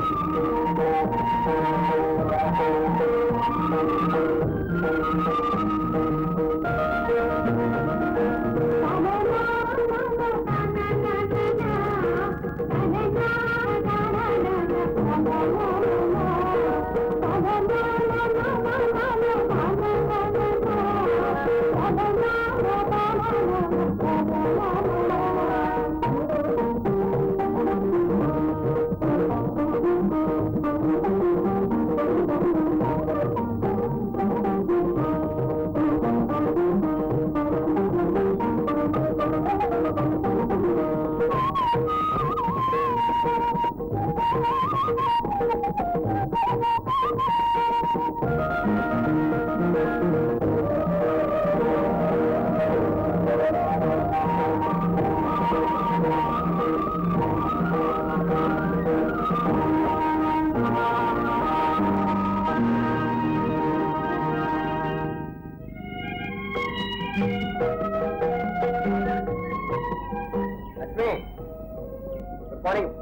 Lakshmi good morning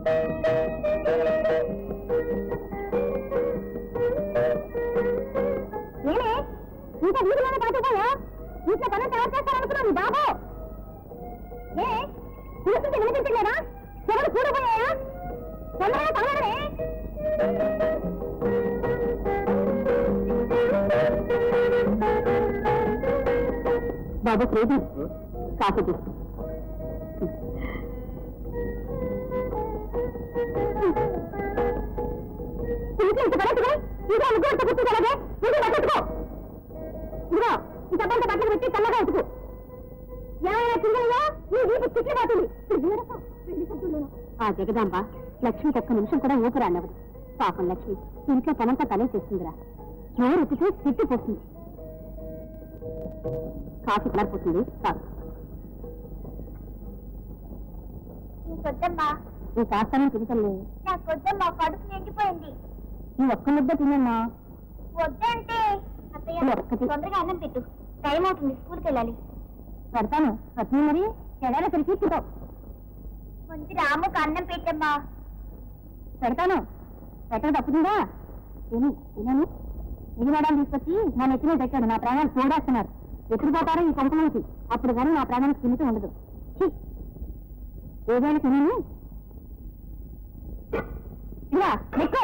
నేనే ఇంకా వీధిలోనే కాకపోయా ఇంట్లో పనులు తయారు చేస్తారనుకున్నాను బాబు ఏ పిలుస్తుంటే వినిపించలేదా ఎవరు కూడపోయాయా తొందరగా తగలడే బాబు ప్రేది కాఫీ తీసుకో ఇంట్లో ఇంత పడేట్టుగా ఇంకా ముగ్గురు కూర్చోగలగే ముందు పట్టుకో ఇదిగో ఈ డబ్బంతా బట్టలు పెట్టి చల్లగా ఉతుకు ఏమైనా చింగలయ్యా నీ వీపు చిట్లు పోతుంది ఆ జగదాంబ లక్ష్మి ఒక్క నిమిషం కూడా ఊపిరాన్నవదు పాపం లక్ష్మి ఇంట్లో పనంతా తనే చేస్తుందిరా నోరు ఉతికి తిట్టి పోతుంది కాఫీ కలరిపోతుంది కాదు ఇంకొద్దమ్మా ఈ కాస్తాను తినటంలే నాకొద్దమ్మా కడుపు నిండిపోయింది ఈ ఒక్క ముద్ద తినమ్మా వద్దంటే అత్తయ్య ఒక్కటి. తొందరగా అన్నం పెట్టు టైం అవుతుంది స్కూల్కి వెళ్ళాలి పెడతాను పత్ని మరి ఎడాలో తిరిగి తింటావు ముందు రాముకు అన్నం పెట్టమ్మా పెడతాను పెట్టడం తప్పుతుందా తిని తినను ఇది మేడం తీసుకొచ్చి నా నెత్తినే పెట్టాడు నా ప్రాణాలు చూడేస్తున్నారు ఎప్పుడు పోతారో ఈ కొంపలోకి అప్పుడు కానీ నా ప్రాణానికి తింటూ ఉండదు ఛీ! ఏదైనా తినను ఇలా నెక్కో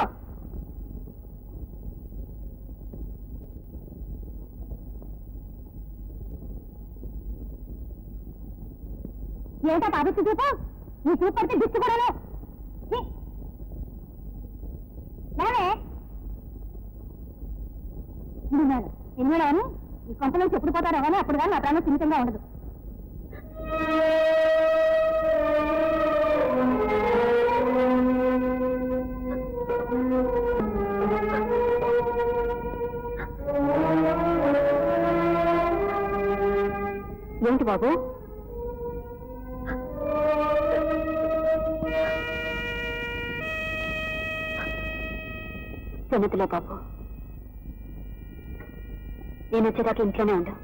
ఏంటో తాగొచ్చు చూపు నీ చూపు పడితే దిక్కు కూడాను ఛీ! లేవే ఇది మేడం ఎన్నోడా అని ఈ కొంత నుంచి ఎప్పుడు పోతారో కానీ అప్పుడు కానీ నా ప్రాణం సున్నితంగా ఉండదు ఏంటి బాబు సున్నతిలో బాబు నేను వచ్చేదాకా ఇంట్లోనే ఉండు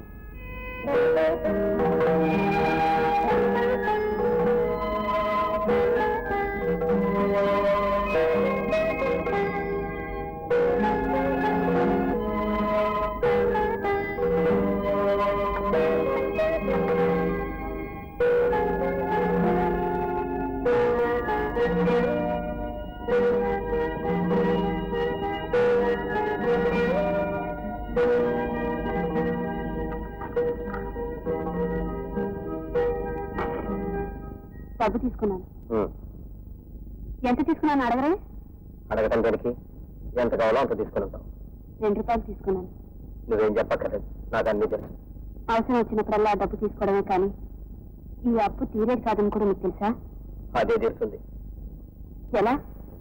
డబ్బు తీసుకున్నాను ఎంత తీసుకున్నాను అడగరే అడగటం దేనికి ఎంత కావాలో అంత తీసుకుని ఉంటాం రెండు రూపాయలు తీసుకున్నాను నువ్వేం చెప్పక్కర్లేదు నాకు అన్ని తెలుసు అవసరం వచ్చినప్పుడల్లా డబ్బు తీసుకోవడమే కానీ ఈ అప్పు తీరేది కాదని కూడా మీకు తెలుసా అదే తీరుతుంది ఎలా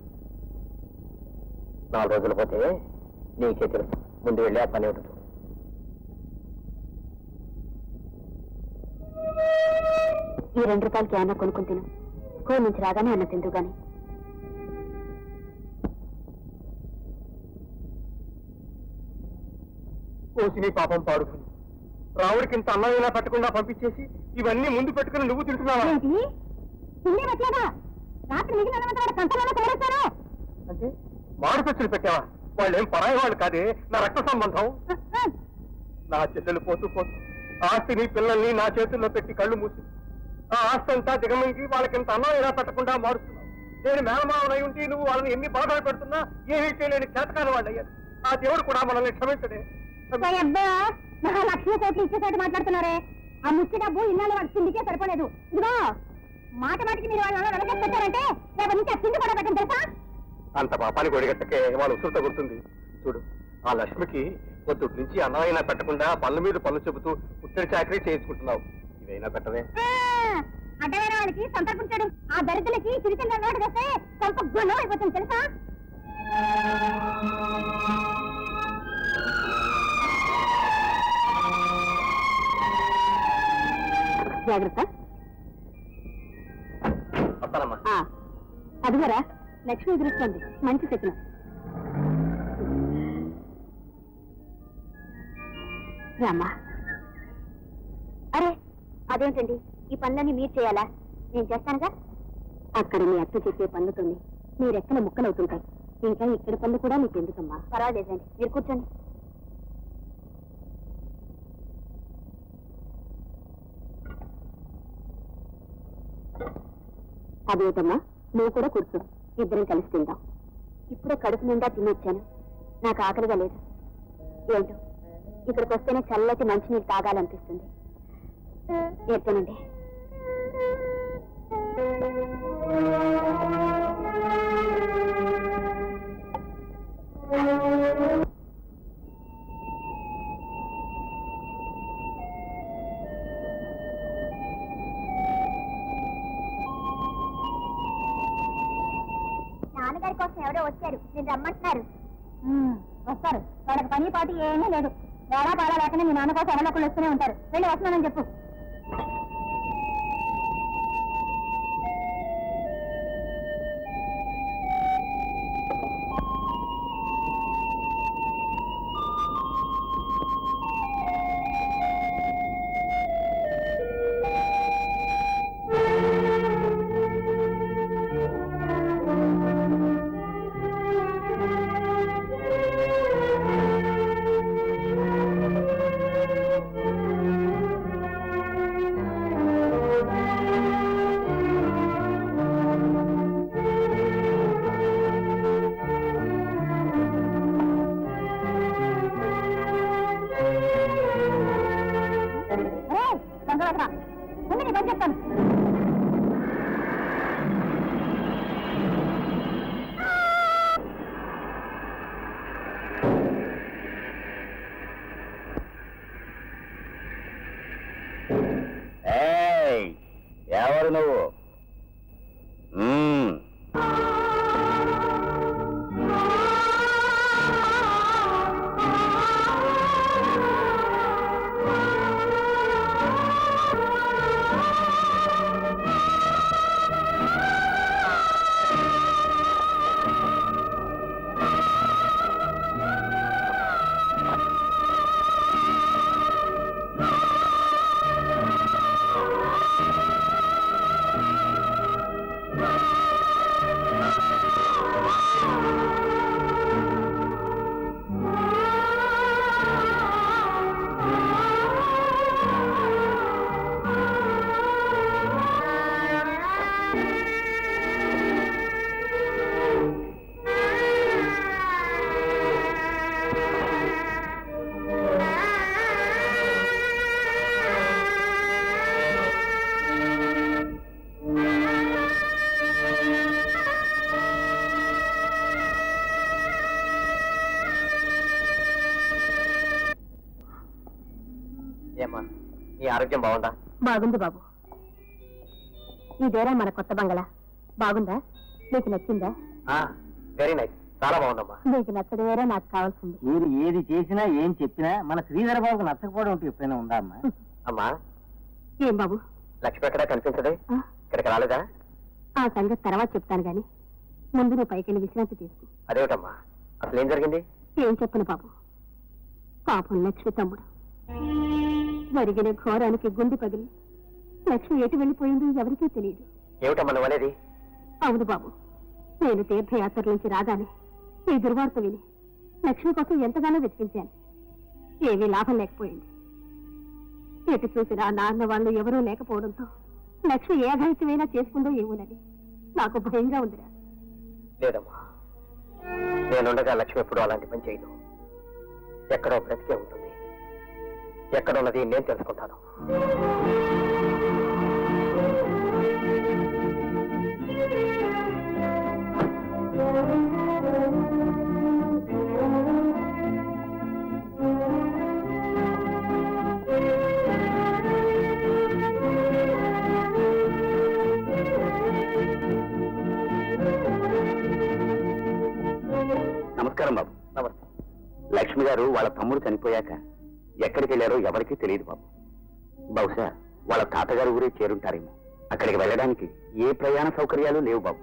నాలుగు రోజులు పోతే నీకే తెలుసు ముందు వెళ్ళి ఆ పని ఏమిటో చూడు. ఈ రెండు రూపాయలకి ఏమన్నా కొనుక్కుని తిను స్కూల్ నుంచి రాగానే అన్న తిందు గాని కోసి నీ పాపం పాడుకుని రావుడికి ఇంత అన్నమైనా పెట్టకుండా పంపించేసి ఇవన్నీ ముందు పెట్టుకుని నువ్వు తింటున్నావా ఏంటి తిండి పెట్టలేదా రాత్రి మిగిలిన కంటలోనే తోడేస్తాను అంటే మాడు ఖర్చులు పెట్టావా వాళ్ళు ఏం పరాయి వాళ్ళు కాదే నా రక్త సంబంధం నా చెల్లెలు పోతూ పోతూ ఆస్తిని పిల్లల్ని నా చేతుల్లో పెట్టి కళ్ళు మూసి ఆ ఆస్తి అంతా దిగమింగి వాళ్ళకింత అన్నం ఎలా పెట్టకుండా మారుస్తున్నావు నేను మేనమావనై ఉండి నువ్వు వాళ్ళని ఎన్ని బాధలు పెడుతున్నా ఏమీ చేయలేని చేతకాని వాళ్ళు అయ్యారు ఆ దేవుడు కూడా మనల్ని క్షమించడే అబ్బా నా లక్షల కోట్లు ఇచ్చేసాడు మాట్లాడుతున్నారే ఆ ముచ్చి డబ్బు ఇన్నాళ్ళు వాడి తిండికే సరిపోలేదు ఇదిగో మాట మాటికి మీరు వాళ్ళ వెనకేసి పెట్టారంటే రేపటి నుంచి ఆ తిండి కూడా పెట్టండి తెలుసా అంత పాపానికి ఒడిగట్టకే వాళ్ళ ఉసురు తగులుతుంది చూడు ఆ లక్ష్మికి పొద్దుటి నుంచి అన్నమైనా పెట్టకుండా పళ్ళ మీద పళ్ళు చెబుతూ పుట్టడి చాకరీ చేయించుకుంటున్నావు ఇవైనా పెట్టవే ఆ, అడ్డమైన వాళ్ళకి సంతర్పించాడు ఆ దరిద్రులకి చిరికిన నోటు వేస్తే కొంత గుణం అయిపోతుంది తెలుసా జాగ్రత్త వస్తానమ్మా అదిగరా లక్ష్మి ఎదురుస్తుంది మంచి శకునం రామ్మా అరే అదేంటండి ఈ పనులన్నీ మీరు చేయాలా నేను చేస్తానుగా అక్కడ మీ అత్త చెప్పే పనులతోనే మీరు ఎక్కడ ముక్కలవుతుంటాయి ఇంకా ఇక్కడ పనులు కూడా మీకు ఎందుకమ్మా పర్వాలేదండి మీరు కూర్చోండి అదేటమ్మా నువ్వు కూడా కూర్చో ఇద్దరం కలిసి తిందాం ఇప్పుడే కడుపు నిండా తినొచ్చాను నాకు ఆకలిగా లేదు ఏంటో ఇక్కడికి వస్తేనే చల్లటి మంచినీళ్ళు తాగాలనిపిస్తుంది ఎత్తనండి నాన్నగారి కోసం ఎవరో వచ్చారు నేను రమ్మంటున్నారు వస్తారు వాళ్ళకి పని పాటి ఏమీ లేదు వేళా పాలా లేకనే మీ నాన్న కోసం ఎవరో ఒకళ్ళు వస్తూనే ఉంటారు వెళ్ళి వస్తున్నానని చెప్పు దొంగలట్రా ముందు నీ పని చెప్తాను ఎవరు నువ్వు ఏమ్మా నీ ఆరోగ్యం బాగుందా బాగుంది బాబు ఇదేరా మన కొత్త బంగళా బాగుందా నీకు నచ్చిందా వెరీ నైస్ చాలా బాగుందమ్మా నీకు నచ్చడమేరా నాకు కావాల్సింది మీరు ఏది చేసినా ఏం చెప్పినా మన శ్రీధర బాబుకు నచ్చకపోవడం అంటూ ఎప్పుడైనా ఉందా అమ్మా అమ్మా ఏం బాబు లక్ష్మి ఎక్కడా కనిపించదే ఆ? ఇక్కడికి రాలేదా ఆ సంగతి తర్వాత చెప్తాను గాని ముందు నువ్వు పైకెళ్ళి విశ్రాంతి తీసుకో అదేమిటమ్మా అసలు ఏం జరిగింది ఏం చెప్పను బాబు పాపం లక్ష్మి తమ్ముడు జరిగిన ఘోరానికి గుండె పగిలి లక్ష్మి ఎటు వెళ్ళిపోయిందో ఎవరికీ తెలియదు ఏమిటమ్మా నువ్వు అనేది అవును బాబు నేను తీర్థయాత్ర నుంచి రాగానే ఈ దుర్వార్త విని లక్ష్మి కోసం ఎంతగానో వెతికించాను ఏమీ లాభం లేకపోయింది ఎటు చూసినా నాన్న వాళ్ళు ఎవరూ లేకపోవడంతో లక్ష్మి ఏ అఘాయిత్యమైనా చేసుకుందో ఏమోనని నాకు భయంగా ఉందిరా లేదమ్మా నేనుండగా లక్ష్మి ఎప్పుడు అలాంటి పని చేయదు ఎక్కడో బ్రతికే ఉంటుంది ఎక్కడున్నది నేను తెలుసుకుంటాను నమస్కారం బాబు నమస్తే లక్ష్మి గారు వాళ్ళ తమ్ముడు చనిపోయాక ఎక్కడికి వెళ్ళారో ఎవరికీ తెలియదు బాబు బహుశా వాళ్ళ తాతగారు ఊరే చేరుంటారేమో అక్కడికి వెళ్ళడానికి ఏ ప్రయాణ సౌకర్యాలు లేవు బాబు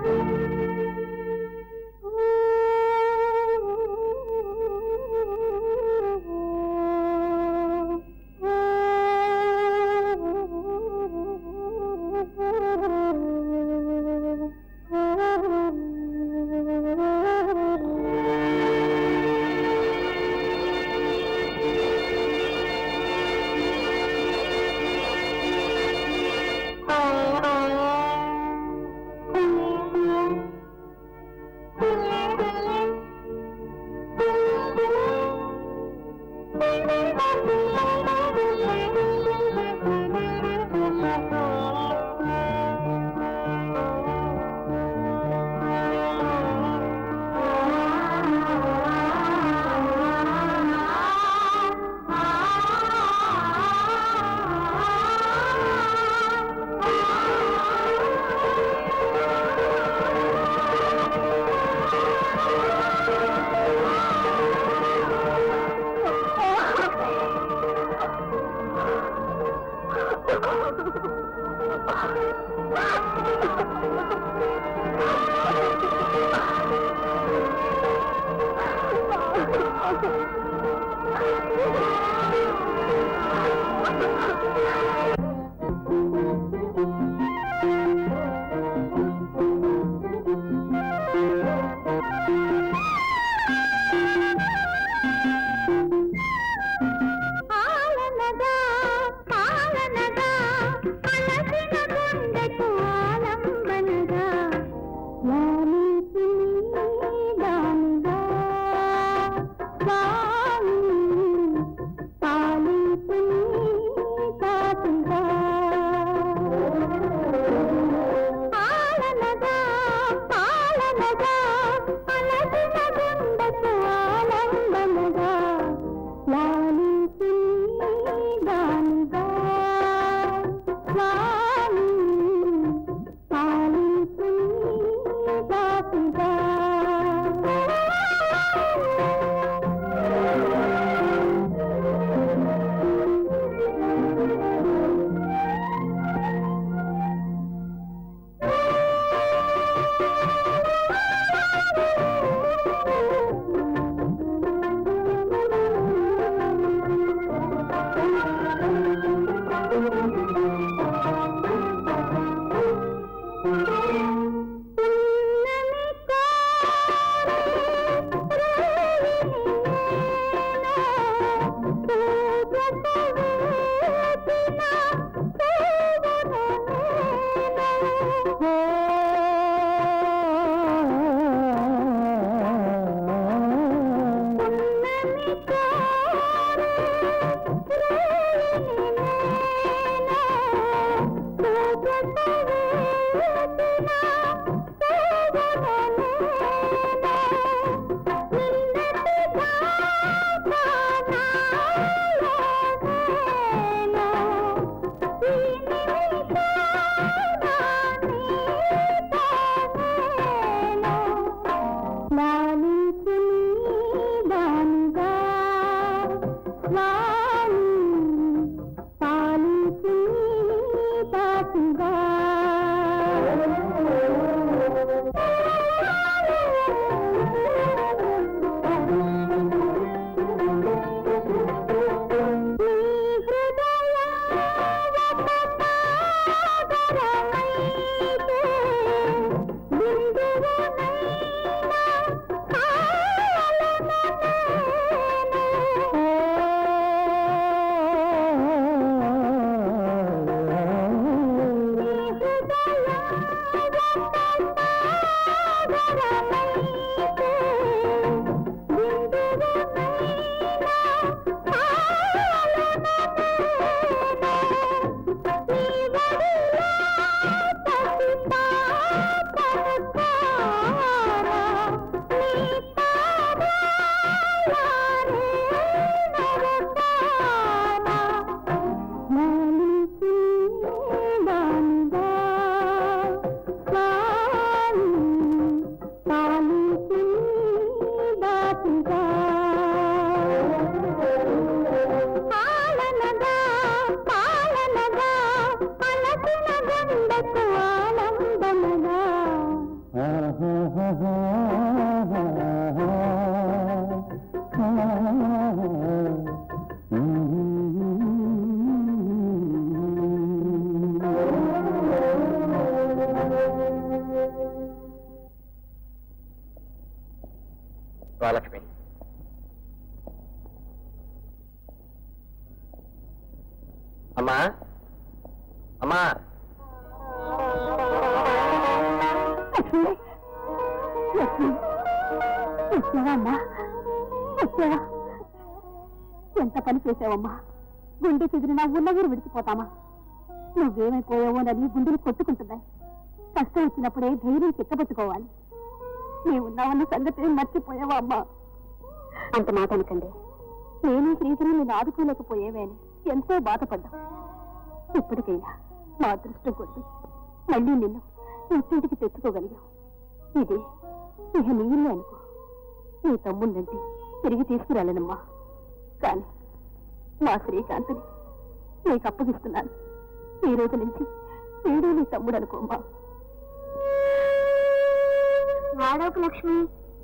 ఆలనగా పాలనగా అలసిన గుండెకు ఆలంబనగా లాలించి దానిగా స్వామి పాలించి తాతిగా పాలనగా పాలనగా అలసిన గుండెకు ఆలంబనగా లాలించి దానిగా స్వామి పాలించి దాతిగా దానిగా స్వామి పాలించి తాతిగా నీ హృదయ రాలక్ష్మి అమ్మా అమ్మా లక్ష్మి లక్ష్మి వచ్చావా అమ్మా వచ్చావా ఎంత పని చేసావమ్మా గుండె చెదిరినా ఉన్న ఊరు విడిచిపోతామా నువ్వేమైపోయావోనని గుండెలు కొట్టుకుంటున్నాయి కష్టం వచ్చినప్పుడే ధైర్యం చిక్కబెట్టుకోవాలి నీవున్నావన్న సంగతి మర్చిపోయావా అమ్మా అంత మాట అనకండి నేను శ్రీధరు నేను ఆదుకోలేకపోయేవేని ఎంతో బాధపడ్డా ఇప్పటికైనా మా అదృష్టం కొద్ది మళ్ళీ నిన్ను ఇంటింటికి తెచ్చుకోగలిగాం ఇది ఇక నీ ఇల్లు అనుకో నీ తమ్ముళ్ళంటే తిరిగి తీసుకురాలేనమ్మా కానీ మా శ్రీకాంత్ని నీకు అప్పగిస్తున్నాను ఈ రోజు నుంచి వీడు నీ తమ్ముడు అనుకోమ్మా వాడోకు లక్ష్మి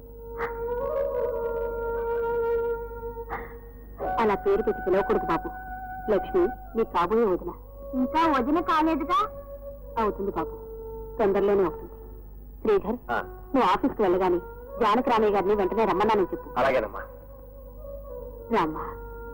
అలా పేరు పెట్టి పిలవకూడదు బాబు లక్ష్మి నీ కాబోయే వదిన ఇంకా వదిన కాలేదుగా అవుతుంది బాబు తొందరలోనే అవుతుంది శ్రీధర్ ఆ, నువ్వు ఆఫీస్కి వెళ్ళగానే జానకి రామయ్య గారిని వెంటనే రమ్మన్నానని చెప్పు అలాగేనమ్మా రామ్మా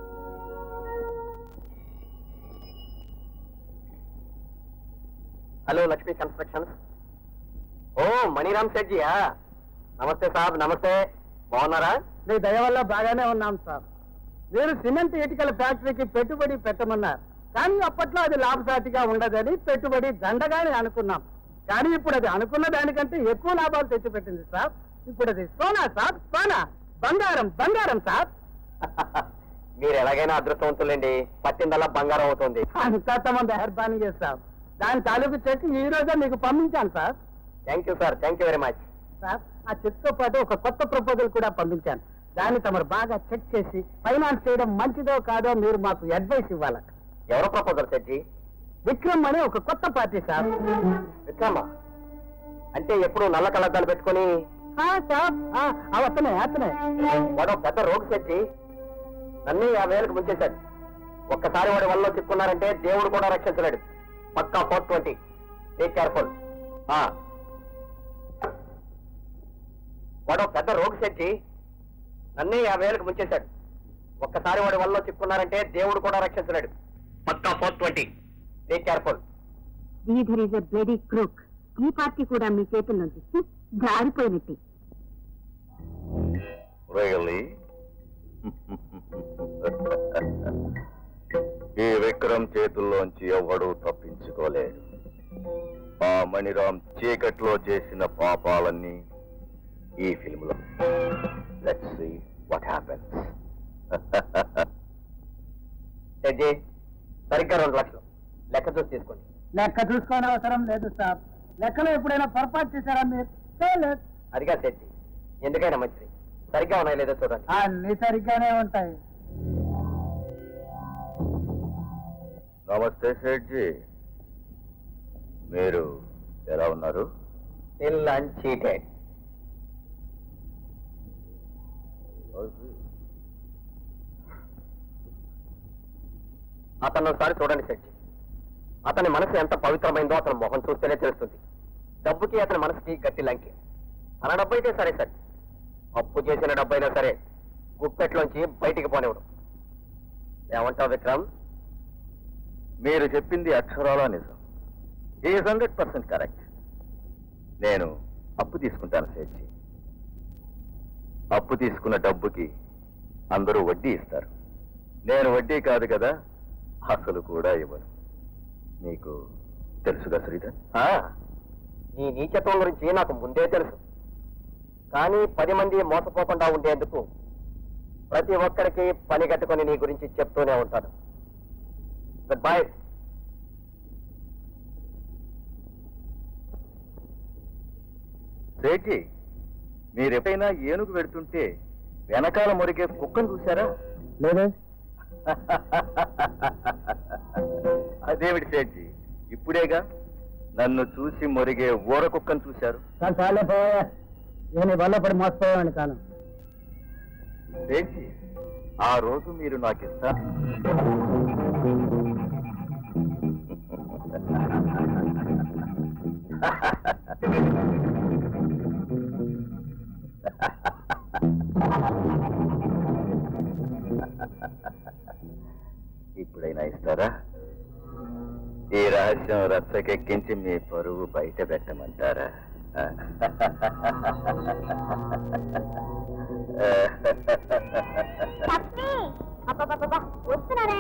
హలో లక్ష్మీ కన్స్ట్రక్షన్స్ ఓ మణిరామ్ సెట్జియా నమస్తే సాబ్ నమస్తే బాగున్నారా మీ దయ వల్ల బాగానే ఉన్నాం సార్ మీరు సిమెంట్ ఇటుకల ఫ్యాక్టరీకి పెట్టుబడి పెట్టమన్నారు కానీ అప్పట్లో అది లాభసాటిగా ఉండదని పెట్టుబడి దండగానే అనుకున్నాం కానీ ఇప్పుడు అది అనుకున్న దానికంటే ఎక్కువ లాభాలు తెచ్చిపెట్టింది సార్ ఇప్పుడు అది సోనా సార్ సోనా బంగారం బంగారం సార్ మీరు ఎలాగైనా అదృష్టవంతులండి పట్టిందల్లా బంగారం అవుతుంది అంతా తమ మెహర్బానీ చేస్తాం దాని తాలూకు చెక్ ఈ రోజే మీకు పంపించాను sir thank you sir thank you very much sir ఆ చెక్తో పాటు ఒక కొత్త ప్రపోజల్ కూడా పంపించాను దాన్ని తమరు బాగా చెక్ చేసి ఫైనాన్స్ చేయడం మంచిదో కాదో మీరు మాకు అడ్వైస్ ఇవ్వాలి ఎవరు ప్రపోజల్ సెట్జీ విక్రమ్ అనే ఒక కొత్త పార్టీ సార్ విక్రమ అంటే ఎప్పుడు నల్ల కళ్ళద్దాలు పెట్టుకొని ఆ, సార్ ఆ, ఆ, అతనే అతనే వాడు ఒక పెద్ద రోగి సెట్జీ నన్ను యాభై వేలకు ముంచేశాడు ఒక్కసారి వాడి వల్ల చిక్కున్నారంటే దేవుడు కూడా రక్షించలేడు పక్కా ఫోర్ ట్వంటీ టేక్ కేర్ఫుల్ వాడు ఒక పెద్ద రోగి సెట్జీ నన్ను యాభై వేలకు ముంచేశాడు ఒక్కసారి వాడి వల్ల చిక్కున్నారంటే దేవుడు కూడా రక్షించలేడు పక్కా four twenty take careful Sridhar is a bloody crook ఈ పార్టీ కూడా మీ చేతుల నుంచి హ్మ్, జారిపోయినట్టే Really? ఈ విక్రమ్ చేతుల్లోంచి ఎవడూ తప్పించుకోలేడు ఆ మణిరామ్ చీకట్లో చేసిన పాపాలన్నీ ఈ ఫిల్మ్ లో let's see what happens Sethji సరిగ్గా రెండు లక్షలు లెక్క చూసి తీసుకోండి లెక్క చూసుకోని అవసరం లేదు సార్ లెక్కలో ఎప్పుడైనా పొరపాటు చేశారా మీరు చేయలేదు అదిగా సెట్జీ ఎందుకైనా మంచిది సరిగ్గా ఉన్నాయో లేదో చూడండి అన్ని సరిగ్గానే ఉంటాయి నమస్తే సేట్జీ మీరు ఎలా ఉన్నారు స్టిల్ అన్చీటెడ్ అతను ఒకసారి చూడండి సెట్జీ అతని మనసు ఎంత పవిత్రమైందో అతని మొహం చూస్తేనే తెలుస్తుంది డబ్బుకి అతని మనసుకి గట్టి లంకి తన డబ్బు అయితే సరే సార్ అప్పు చేసిన డబ్బు అయినా సరే గుప్పెట్లోంచి బయటికి పోనివ్వడు ఏమంటావు విక్రమ్ మీరు చెప్పింది అక్షరాల నిజం ఈజ్ హండ్రెడ్ పర్సెంట్ కరెక్ట్ నేను అప్పు తీసుకుంటాను సేర్చి అప్పు తీసుకున్న డబ్బుకి అందరూ వడ్డీ ఇస్తారు నేను వడ్డీ కాదు కదా అసలు కూడా ఇవ్వను మీకు తెలుసుగా శ్రీధర్ ఆ, నీ నీచత్వం గురించి నాకు ముందే తెలుసు కానీ పది మంది మోసపోకుండా ఉండేందుకు ప్రతి ఒక్కరికి పని కట్టుకొని నీ గురించి చెప్తూనే ఉంటాను గుడ్ బై సేఠి మీరు ఎప్పుడైనా ఏనుగు పెడుతుంటే వెనకాల మురిగే కుక్కను చూశారా లేదే అదేమిటి సేఠి ఇప్పుడేగా నన్ను చూసి మొరిగే ఊర కుక్కను చూశారు చాలా చాలే పోయా నేను ఈ వల్ల పడి మోసపోయాను కాను సేఠి ఆ రోజు మీరు నాకు ఇస్తా ఇస్తారా ఈ రహస్యం రచ్చకెక్కించి మీ పరువు బయట పెట్టమంటారా లక్ష్మి అబ్బబ్బబ్బబ్బా వస్తున్నారే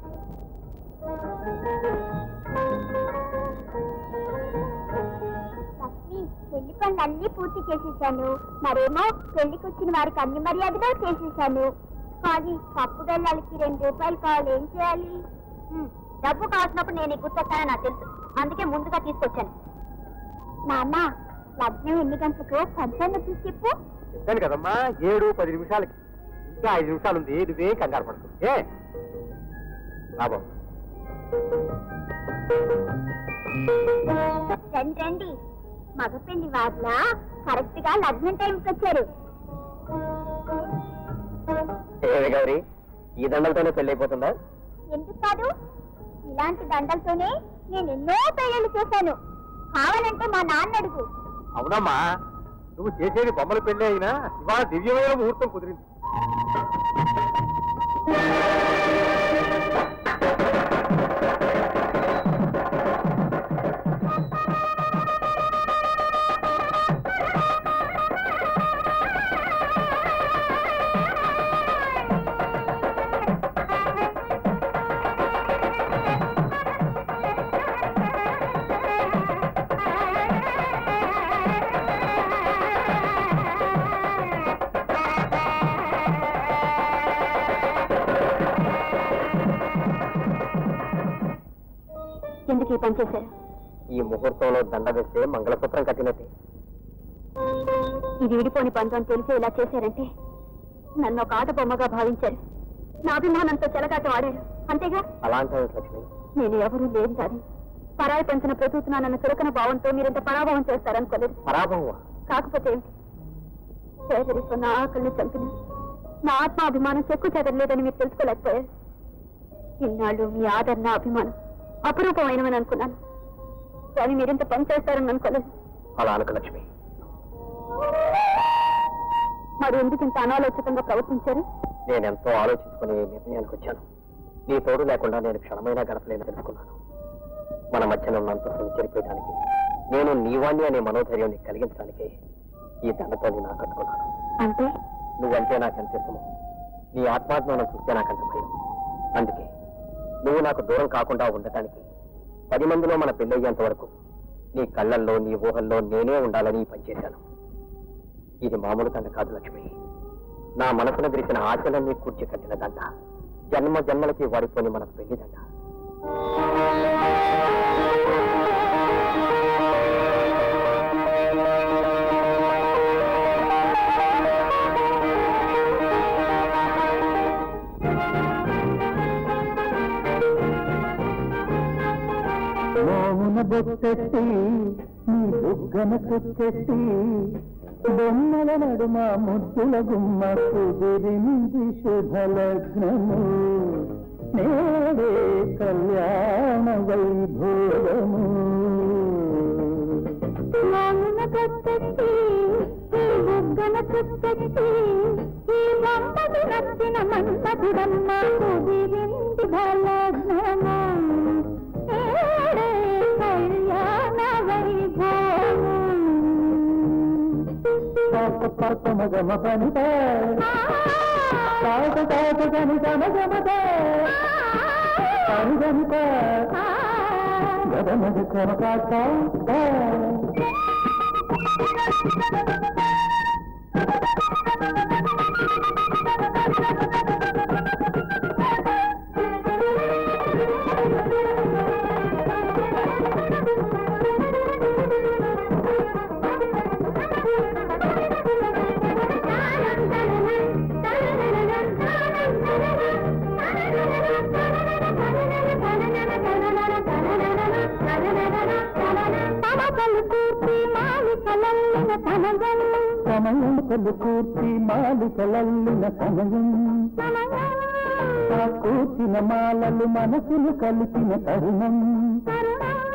లక్ష్మి పెళ్లి పనులన్నీ పూర్తి చేసేసాను మరేమో పెళ్లికి వచ్చిన వారికి అన్ని మర్యాదగా చేసేసాను కానీ పప్పు బెల్లాలకి రెండు రూపాయలు కావాలి ఏం చేయాలి ఉమ్, డబ్బు కావాల్సినప్పుడు నేను గుర్తొస్తానని నాకు తెలుసు అందుకే ముందుగా తీసుకొచ్చాను నాన్న లగ్నం ఎన్ని గంటలకు పంచాంగం చూసి చెప్పు చెప్పాను కదమ్మా ఏడు పది నిమిషాలకి ఇంకా ఐదు నిమిషాలు ఉంది నువ్వేం కంగారు పడుతుంది ఏ లాభం రండి రండి మగపెళ్లి వాళ్ళ కరెక్ట్ గా లగ్నం టైంకి వచ్చారు ఏమి గౌరీ ఈ దండలతోనే పెళ్ళైపోతుందా ఎందుకు కాదు ఇలాంటి దండలతోనే నేను ఎన్నో పెళ్లిళ్ళు చేశాను కావాలంటే మా నాన్న అడుగు అవునమ్మా నువ్వు చేసేది బొమ్మల పెళ్లి అయినా ఇవాళ దివ్యమైన ముహూర్తం కుదిరింది ఎందుకు ఈ పని చేశారు ఈ ముహూర్తంలో దండ వేస్తే మంగళసూత్రం కట్టినట్టే ఇది విడిపోని బంధం తెలిసి ఇలా చేశారంటే నన్ను ఒక ఆట బొమ్మగా భావించారు నా అభిమానంతో చెలగాట ఆడారు అంతేగా అలా అంటావు లక్ష్మి నేను ఎవరూ లేని దాన్ని పరాయి పెంచిన ప్రతూతున్నానన్న చురకన భావంతో మీరింత పరాభవం చేస్తారనుకోలేదు పరాభవం కాకపోతే ఏమిటి పేదరితో నా ఆకలిని చంపిన నా ఆత్మాభిమానం చెక్కు చెదరలేదని మీరు తెలుసుకోలేకపోయారు ఇన్నాళ్ళు మీ ఆదరణ అభిమానం అపురూపమైనవని అనుకున్నాను కానీ మీరింత పని చేస్తారని అనుకోలేదు అలా అనక లక్ష్మి మరి ఎందుకు ఇంత అనాలోచితంగా ప్రవర్తించారు నేనెంతో ఆలోచించుకుని ఈ నిర్ణయానికి వచ్చాను నీ తోడు లేకుండా నేను క్షణమైనా గడపలేని తెలుసుకున్నాను మన మధ్యన ఉన్న అంతస్తుని చెరిపేయడానికి నేను నీవాణ్ణి అనే మనోధైర్యం నీకు కలిగించడానికి ఈ దండతో నేను ఆకట్టుకున్నాను అంటే నువ్వంటే నాకెంత ఇష్టమో నీ ఆత్మాభిమానం చూస్తే నాకంత భయం అందుకే నువ్వు నాకు దూరం కాకుండా ఉండటానికి పది మందిలో మన పెళ్ళయ్యేంత వరకు నీ కళ్ళల్లో నీ ఊహల్లో నేనే ఉండాలని ఈ పని చేశాను ఇది మామూలు దండ కాదు లక్ష్మి నా మనసును విరిసిన ఆశలన్నీ కూర్చి కట్టిన దండ జన్మ జన్మలకి వాడిపోని మన పెళ్లి దండ మోమున బొట్టెట్టి నీ బుగ్గన చుట్టెట్టి బొమ్మల నడుమ ముద్దుల గుమ్మ కుదిరింది శుభలగ్నము నేడే కళ్యాణ వైభోగము మౌన కట్టెట్టి ఈ బుగ్గన చుట్టెట్టి ఈ బొమ్మకు నచ్చిన మన్మధుడమ్మ కుదిరింది బలజ్ఞము ఏడే కళ్యాణ వైభోగం పాప పాప మగ మపనిత తాత తాత గని గమ గమత పని గమిత గద మగ కొమ కాత సమయం కలు కూర్చి మాలికలల్లిన సమయం ఆ కూర్చిన మాలలు మనసును కలిపిన తరుణం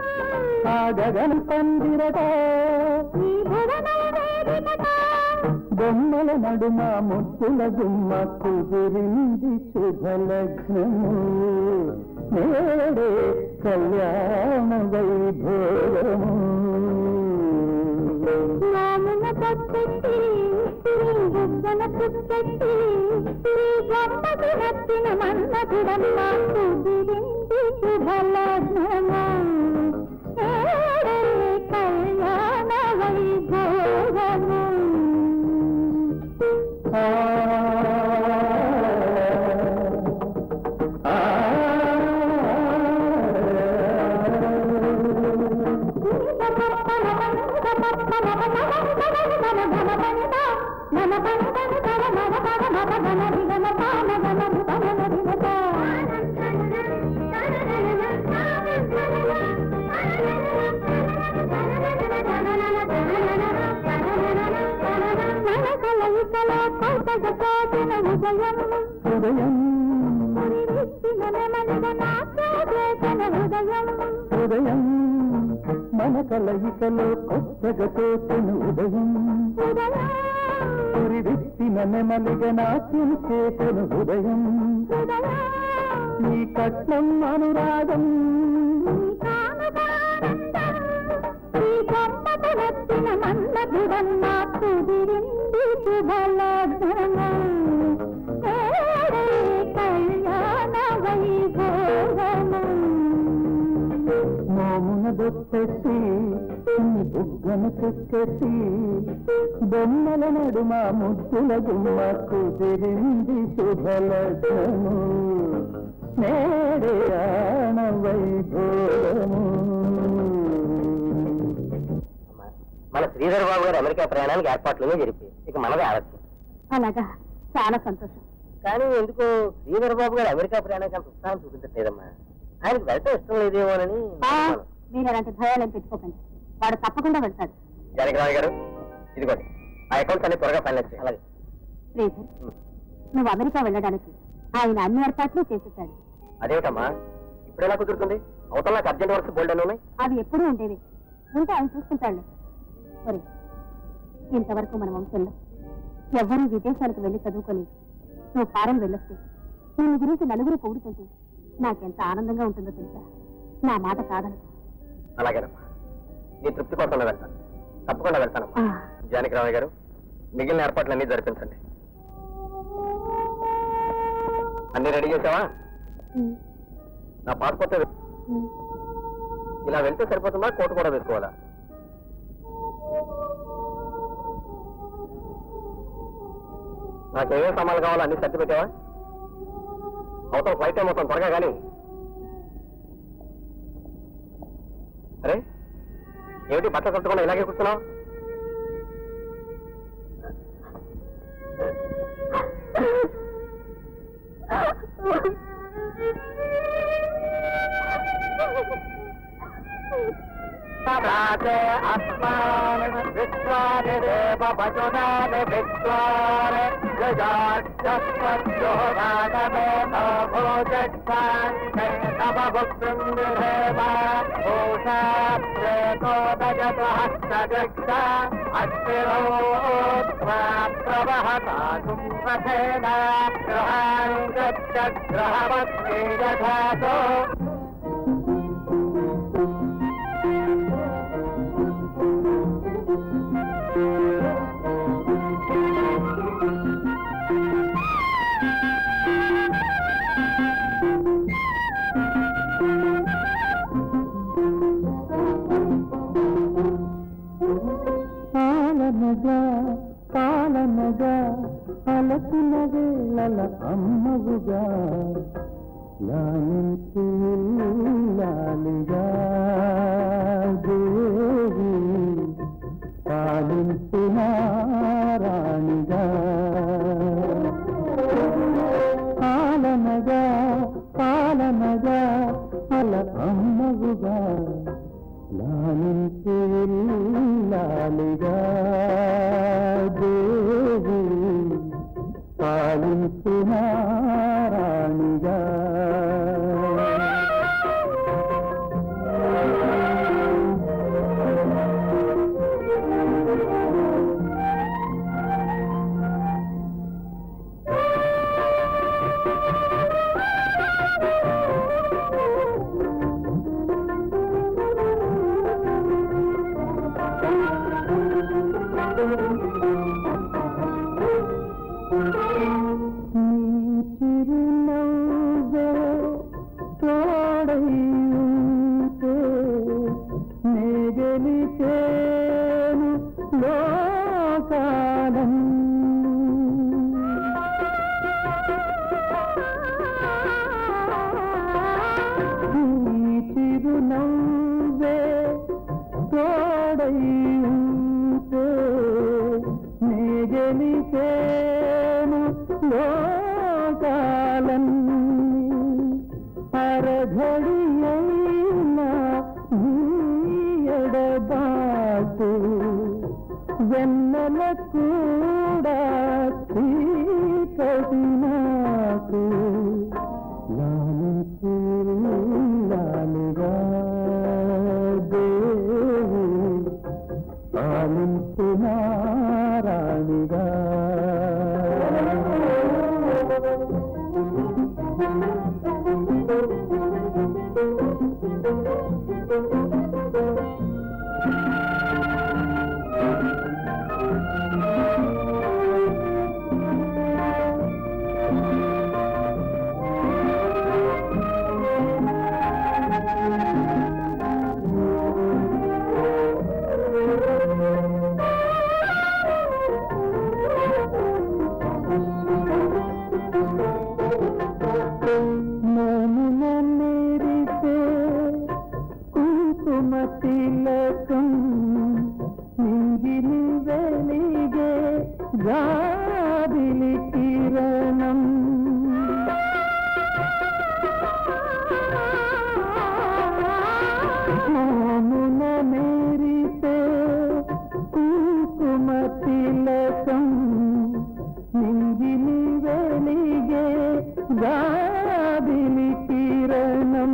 ఆ గగన పందిరగా బొమ్మల నడుమ ముద్దుల గుమ్మ కుదిరింది శుభలగ్నము నేడే కళ్యాణ వైభోగము మామన పచ్చటి బుగ్గన పుట్టటి బొమ్మకు నచ్చిన మన్నకుడమ్మ కుదిరింది శుభలగ్నమా ఏడే కళ్యాణ వైభోగము ఆ ఆ హృదయం హృదయం మన కలయికలో కొత్తగా తోచిన ఉదయం పురిదిత్తిన నెమలిగ నాట్యం చేసిన హృదయం నీ కట్నం అనురాగం కుదిరింది శుభలగ్నమం ఏడే కళ్యాణ వైభోగమం మోమున దొప్పెట్టి బుగ్గన చెక్కెట్టి బొమ్మల నడుమ ముద్దుల గుమ్మ కుదిరింది శుభలగ్నము నేడయాన వైభోగము మన శ్రీధర్ బాబు గారు అమెరికా ప్రయాణానికి ఏర్పాట్లుగా జరిపి ఇక మనదే ఆలస్యం అలాగా చాలా సంతోషం కానీ ఎందుకో శ్రీధర్ బాబు గారు అమెరికా ప్రయాణానికి అంత ఉత్సాహం చూపించట్లేదమ్మా ఆయనకు వెళ్ళటం ఇష్టం లేదేమోనని ఆ, మీరు అలాంటి భయాలు ఏం పెట్టుకోకండి వాడు తప్పకుండా వెళ్తాడు జనకరావు గారు ఇదిగోండి ఆ అకౌంట్స్ అన్ని త్వరగా ఫైనల్ చేయాలి అలాగే శ్రీధర్ నువ్వు అమెరికా వెళ్ళడానికి ఆయన అన్ని ఏర్పాట్లు చేసేసాడు అదేమిటమ్మా ఇప్పుడు ఎలా కుదురుతుంది అవతల నాకు అర్జెంట్ వర్క్స్ బోల్డ్ అని ఉన్నాయి అవి ఎప్పుడూ ఉండేవి ఉంటే ఆయన చూసుకుంటాడులే సరే ఇంతవరకు మన వంశంలో ఎవ్వరూ విదేశాలకు వెళ్ళి చదువుకోలేదు నువ్వు ఫారెన్ వెళ్ళొస్తే నిన్ను గురించి నలుగురు పొగుడుతుంటే నాకెంత ఆనందంగా ఉంటుందో తెలుసా నా మాట కాదనుకో అలాగేనమ్మా నీ తృప్తి కోసం వెళ్తాను తప్పకుండా వెళ్తానమ్మా ఆ, జానకిరామయ్య గారు మిగిలిన ఏర్పాట్లన్నీ జరిపించండి అన్ని రెడీ చేసావా ఉమ్, నా పాస్పోర్ట్ ఉమ్. ఇలా వెళ్తే సరిపోతుందా కోటు కూడా వేసుకోవాలా నాకేమేం సామాన్లు కావాలో అన్ని సర్ది పెట్టావా అవతల ఫ్లైట్ టైం మొత్తం త్వరగా కానీ అరే ఏమిటి బట్టలు కట్టుకుండా ఇలాగే కూర్చున్నావు తదాతే ఆత్మాన విశ్వాని దేవ భజనాని విశ్వాని గజాజ్యోగానమే భోజక్షాంతే తమ భుక్ృందేవ భూషాప్రేతో దజత హస్తగక్ష అస్థిరోత్వా ప్రవహతాతుం రథేన గ్రహాన్ గచ్చ గ్రహవత్తే యథాతో పాలనగా పాలనగా అలసిన వేళల అమ్మవుగా లాలించి లాలిగా దేవి పాలించిన రాణిగా పాలనగా పాలనగా అల అమ్మవుగా లాలించి లాలిగా దేవి పాలించిన రాణిగా చిరునవ్వే తోడై ఉంటే నే గెలిచేను లోకాలన్నీ అరఘడి అయినా నీ ఎడబాటు వెన్నెల కూడా చీకటి నాకు లాలించు లాలిగా దేవి ఆలించు నారాణిగా మోమున నేరితే కుంకుమ తిలకం నింగిని వెలిగే గాదిలి కిరణం మోమున నేరితే కుంకుమ తిలకం నింగిని వెలిగే గాదిలి కిరణం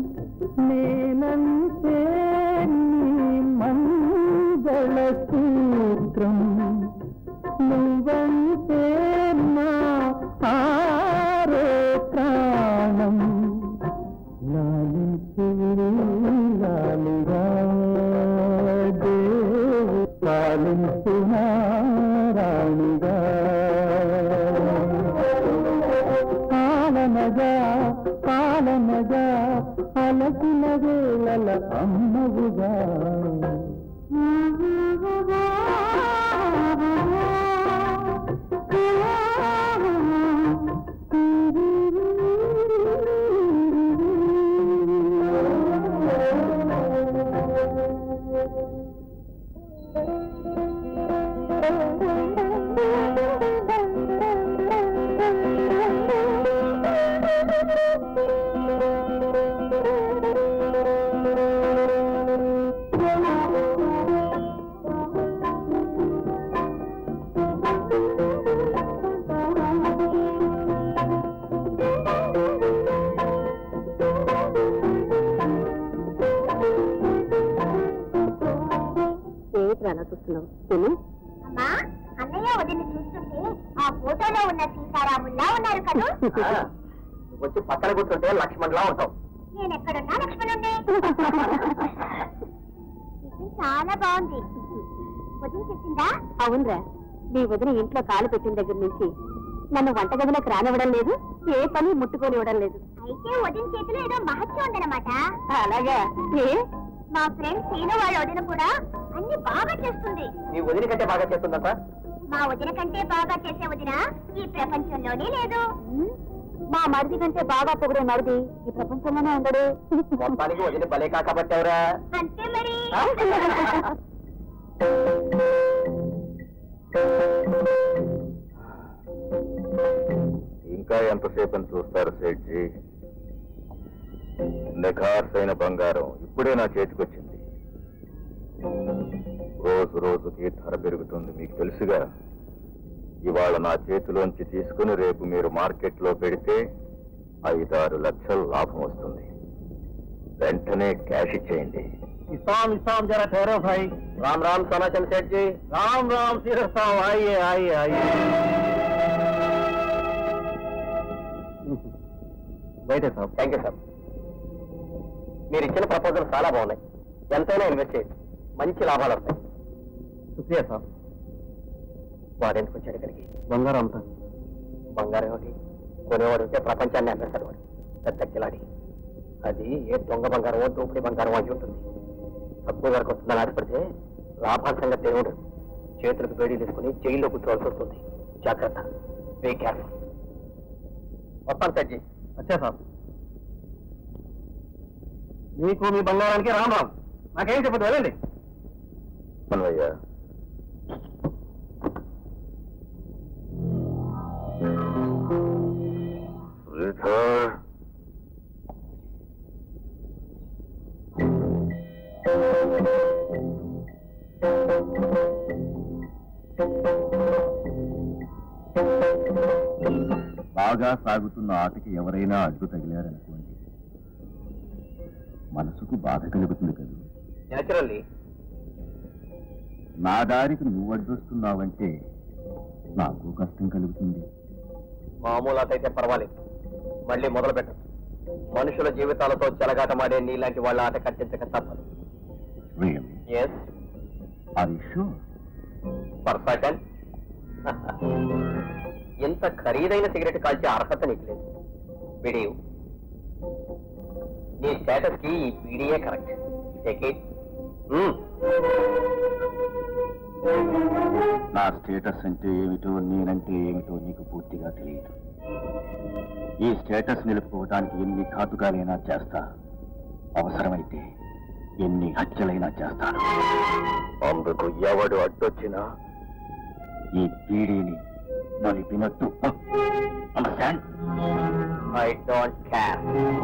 నేనంతే నీ మంగళ సూత్రం నువ్వంతే నా ఆరో ప్రాణం లాలించు లాలిగా దేవు లాలించు నారాణిగా పాలనగా పాలనగా అలసిన వేళల అమ్మవుగా ఏమిటి అలా చూస్తున్నావు తిని అమ్మా అన్నయ్య వదిన చూస్తుంటే ఆ ఫోటోలో ఉన్న సీతారాముల్లా ఉన్నారు కదా వచ్చి పక్కన కూర్చుంటే లక్ష్మణ్లా ఉంటావు నేను ఎక్కడున్నా లక్ష్మణుండే టిఫిన్ చాలా బాగుంది వదిన చెప్పిందా అవునరా నీ వదిన ఇంట్లో కాలు పెట్టిన దగ్గర నుంచి నన్ను వంటగదిలోకి రానివ్వడం లేదు ఏ పని ముట్టుకోనివ్వడం లేదు అయితే వదిన చేతిలో ఏదో మహత్యం ఉందన్నమాట అలాగా ఏ మా ఫ్రెండ్ సీను వాళ్ళ వదిన కూడా అన్ని బాగా చేస్తుంది నీ వదిలి కంటే బాగా చేస్తుందంట మా వదిన కంటే బాగా చేసే వదిన ఈ ప్రపంచంలోనే లేదు మా మరిది కంటే బాగా పొగిడే మరిది ఈ ప్రపంచంలోనే ఉండడు మొత్తానికి వదిలి భలే కాకపట్టావురా అంతే మరి ఇంకా ఎంతసేపు అని చూస్తారు సేట్జీ నిఖార్సైన బంగారం ఇప్పుడే నా చేతికొచ్చింది రోజు రోజుకి ధర పెరుగుతుంది మీకు తెలుసుగా ఇవాళ నా చేతిలోంచి తీసుకుని రేపు మీరు మార్కెట్లో పెడితే ఐదారు లక్షల లాభం వస్తుంది వెంటనే క్యాష్ ఇచ్చేయండి ఇస్తాం ఇస్తాం జరా ठहरो भाई రామ్ రామ్ సోనాచంద్ సేట్జీ राम राम सिरसा आइए आइए आइए బయటే సార్ థ్యాంక్ యూ సార్ మీరు ఇచ్చిన ప్రపోజల్ చాలా బాగున్నాయి ఎంతైనా ఇన్వెస్ట్ చేయొచ్చు మంచి లాభాలు వస్తాయి शुक्रिया साहब వాడు ఎందుకు వచ్చాడు ఇక్కడికి బంగారం అంతా బంగారం ఏమిటి కొనేవాడు ఉంటే ప్రపంచాన్ని అమ్మేస్తాడు వాడు పెద్ద కిలాడి అది ఏ దొంగ బంగారమో దోపిడి బంగారమో అయి ఉంటుంది తక్కువ ధరకు వస్తుందని ఆశపడితే లాభాల సంగతి ఏముండదు చేతులకు వేడి తీసుకుని జైల్లో కూర్చోవాల్సి వస్తుంది జాగ్రత్త వే కేర్ఫుల్ వస్తాను సజ్జి వచ్చా సార్ మీకు మీ బంగారానికి రామ్ రామ్ నాకేం చెప్పదు వెళ్ళండి మనవయ్యా బాగా సాగుతున్న ఆటకి ఎవరైనా అడ్డు తగిలారనుకోండి మనసుకు బాధ కలుగుతుంది కదా నేచురల్లీ నా దారికి నువ్వు అడ్డొస్తున్నావంటే నాకు కష్టం కలుగుతుంది మామూలు ఆట అయితే పర్వాలేదు మళ్ళీ మొదలు పెట్టచ్చు మనుషుల జీవితాలతో చెలగాటమాడే నీలాంటి వాళ్ళ ఆట కట్టించక తప్పదు really yes are you sure perfect ఇంత ఖరీదైన సిగరెట్ కాల్చే అర్హత నీకు లేదు విడియు నీ స్టేటస్ కి ఈ పీడియే కరెక్ట్ టేక్ ఇట్ నా స్టేటస్ అంటే ఏమిటో నేనంటే ఏమిటో నీకు పూర్తిగా తెలియదు ఈ స్టేటస్ నిలుపుకోవటానికి ఎన్ని ఘాతుకాలైనా చేస్తా అవసరమైతే ఎన్ని హత్యలైనా చేస్తాను అందుకు ఎవడు అడ్డొచ్చినా ఈ పీడీని నలిపినట్టు అండర్స్టాండ్ ఐ డోంట్ కేర్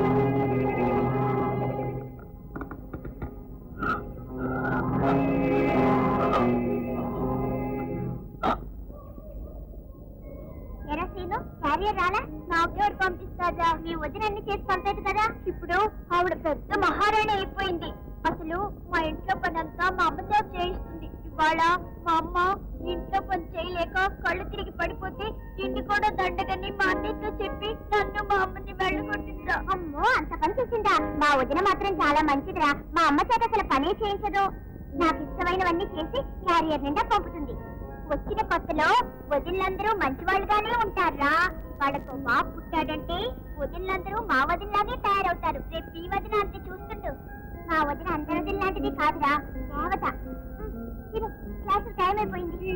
ఎరా సీను క్యారియర్ రాలా నాకెవరు పంపిస్తారా మీ వదిన అన్ని చేసి పంపేది కదా ఇప్పుడు ఆవిడ పెద్ద మహారాణి అయిపోయింది అసలు మా ఇంట్లో పని అంతా మా అమ్మ చేత చేయిస్తుంది ఇవాళ మా అమ్మ ఇంట్లో పని చేయలేక కళ్ళు తిరిగి పడిపోతే ఇంటి కూడా దండగని మా అన్నయ్యతో చెప్పి నన్ను మా అమ్మని వెళ్ళగొట్టిందిరా అమ్మో అంత పని చేసిందా మా వదిన మాత్రం చాలా మంచిదిరా మా అమ్మ చేత అసలు పనే చేయించదు నాకు ఇష్టమైనవన్నీ చేసి క్యారియర్ నిండా పంపుతుంది వచ్చిన కొత్తలో వదినలందరూ మంచివాళ్ళుగానే ఉంటారా వాళ్ళకు మా పుట్టాడంటే వదినలందరూ మా వదినలాగే తయారవుతారు రేపు ఈ వదిన అంతే చూస్తుంటూ మా వదిన అందరి వదిన లాంటిది కాదురా దేవత తిను, క్లాసు టైం అయిపోయింది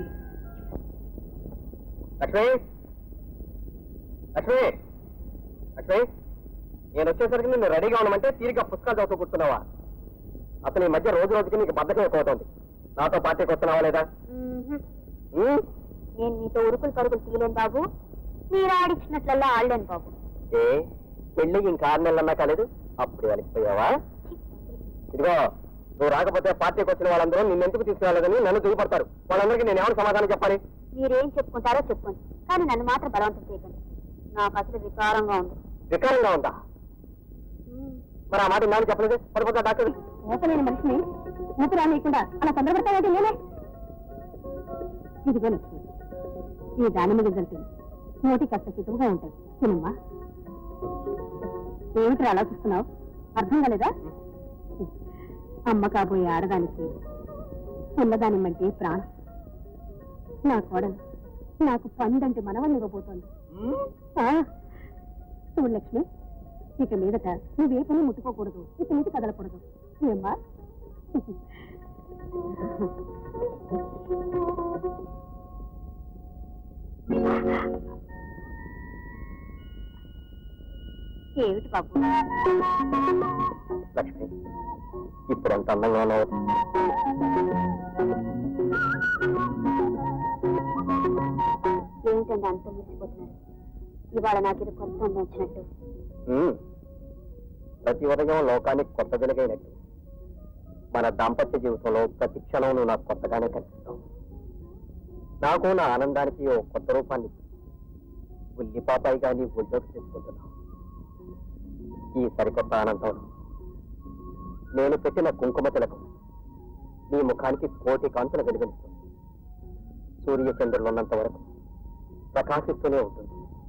లక్ష్మి లక్ష్మి లక్ష్మి నేను వచ్చేసరికి నిన్ను రెడీగా ఉండమంటే తీరిక పుస్తకాలు చదువుతూ కూర్చున్నావా అసలు ఈ మధ్య రోజు రోజుకి నీకు బద్దకం ఎక్కువ అవుతుంది నాతో పార్టీకి వస్తున్నావా లేదా ఉమ్? నేను మీతో ఉరుకులు పరుగులు తీయలేను బాబు మీరు ఆడిచ్చినట్లల్లా ఆడలేను బాబు ఏ పెళ్ళి ఇంకా ఆరు నెలలన్నా కాలేదు అప్పుడు అలసిపోయావా ఇదిగో నువ్వు రాకపోతే పార్టీకి వచ్చిన వాళ్ళందరూ నిన్నెందుకు తీసుకురాలేదని నన్ను దిగుపడతారు వాళ్ళందరికీ నేను ఎవరు సమాధానం చెప్పాలి మీరేం చెప్పుకుంటారో చెప్పుకోండి కానీ నన్ను మాత్రం బలవంతం చేయకండి నాకు అసలు వికారంగా ఉంది వికారంగా ఉందా మరి ఆ మాట నాన్న చెప్పలేదు పడిపోతా డాక్టర్ ఓపలేని మనిషిని ఊపిరి రానియకుండా అలా తొందరపడతావేంటి నేనే ఇదిగో లక్ష్మి ఈ దానిమ్మ గింజలు తిను నోటి కాస్త కితువుగా ఉంటాయి తినమ్మా ఏమిటి అలా చూస్తున్నావు అర్థం కాలేదా అమ్మ కాబోయే ఆడదానికి ఉన్నదానిమ్మంటే ప్రాణం నా కోడలు నాకు పందంటి మనవల్ని ఇవ్వబోతోంది ఆ, చూడు లక్ష్మి ఇక మీదట నువ్వే పని ముట్టుకోకూడదు ఇక నుంచి కదలకూడదు ఏమ్మా ఏమిటి బాబు లక్ష్మి ఇప్పుడు ఎంత అందంగా ఉన్నావు ఏమిటండి అంత మురిసిపోతున్నారు ఇవాళ నాకు ఇది కొత్త అందం వచ్చినట్టు ఉమ్. ప్రతి ఉదయం లోకానికి కొత్త వెలుగైనట్టు మన దాంపత్య జీవితంలో ప్రతి క్షణం నువ్వు నాకు కొత్తగానే కనిపిస్తావు నాకు నా ఆనందానికి ఓ కొత్త రూపాన్ని ఇచ్చి ఉల్లిపాపాయిగా నీ ఒళ్ళోకి తీసుకుంటున్నావు ఈ సరికొత్త ఆనందంలో నేను పెట్టిన కుంకుమ తిలకం నీ ముఖానికి కోటి కాంతులు వెలుగనిస్తుంది సూర్య చంద్రులు ఉన్నంత వరకు ప్రకాశిస్తూనే ఉంటుంది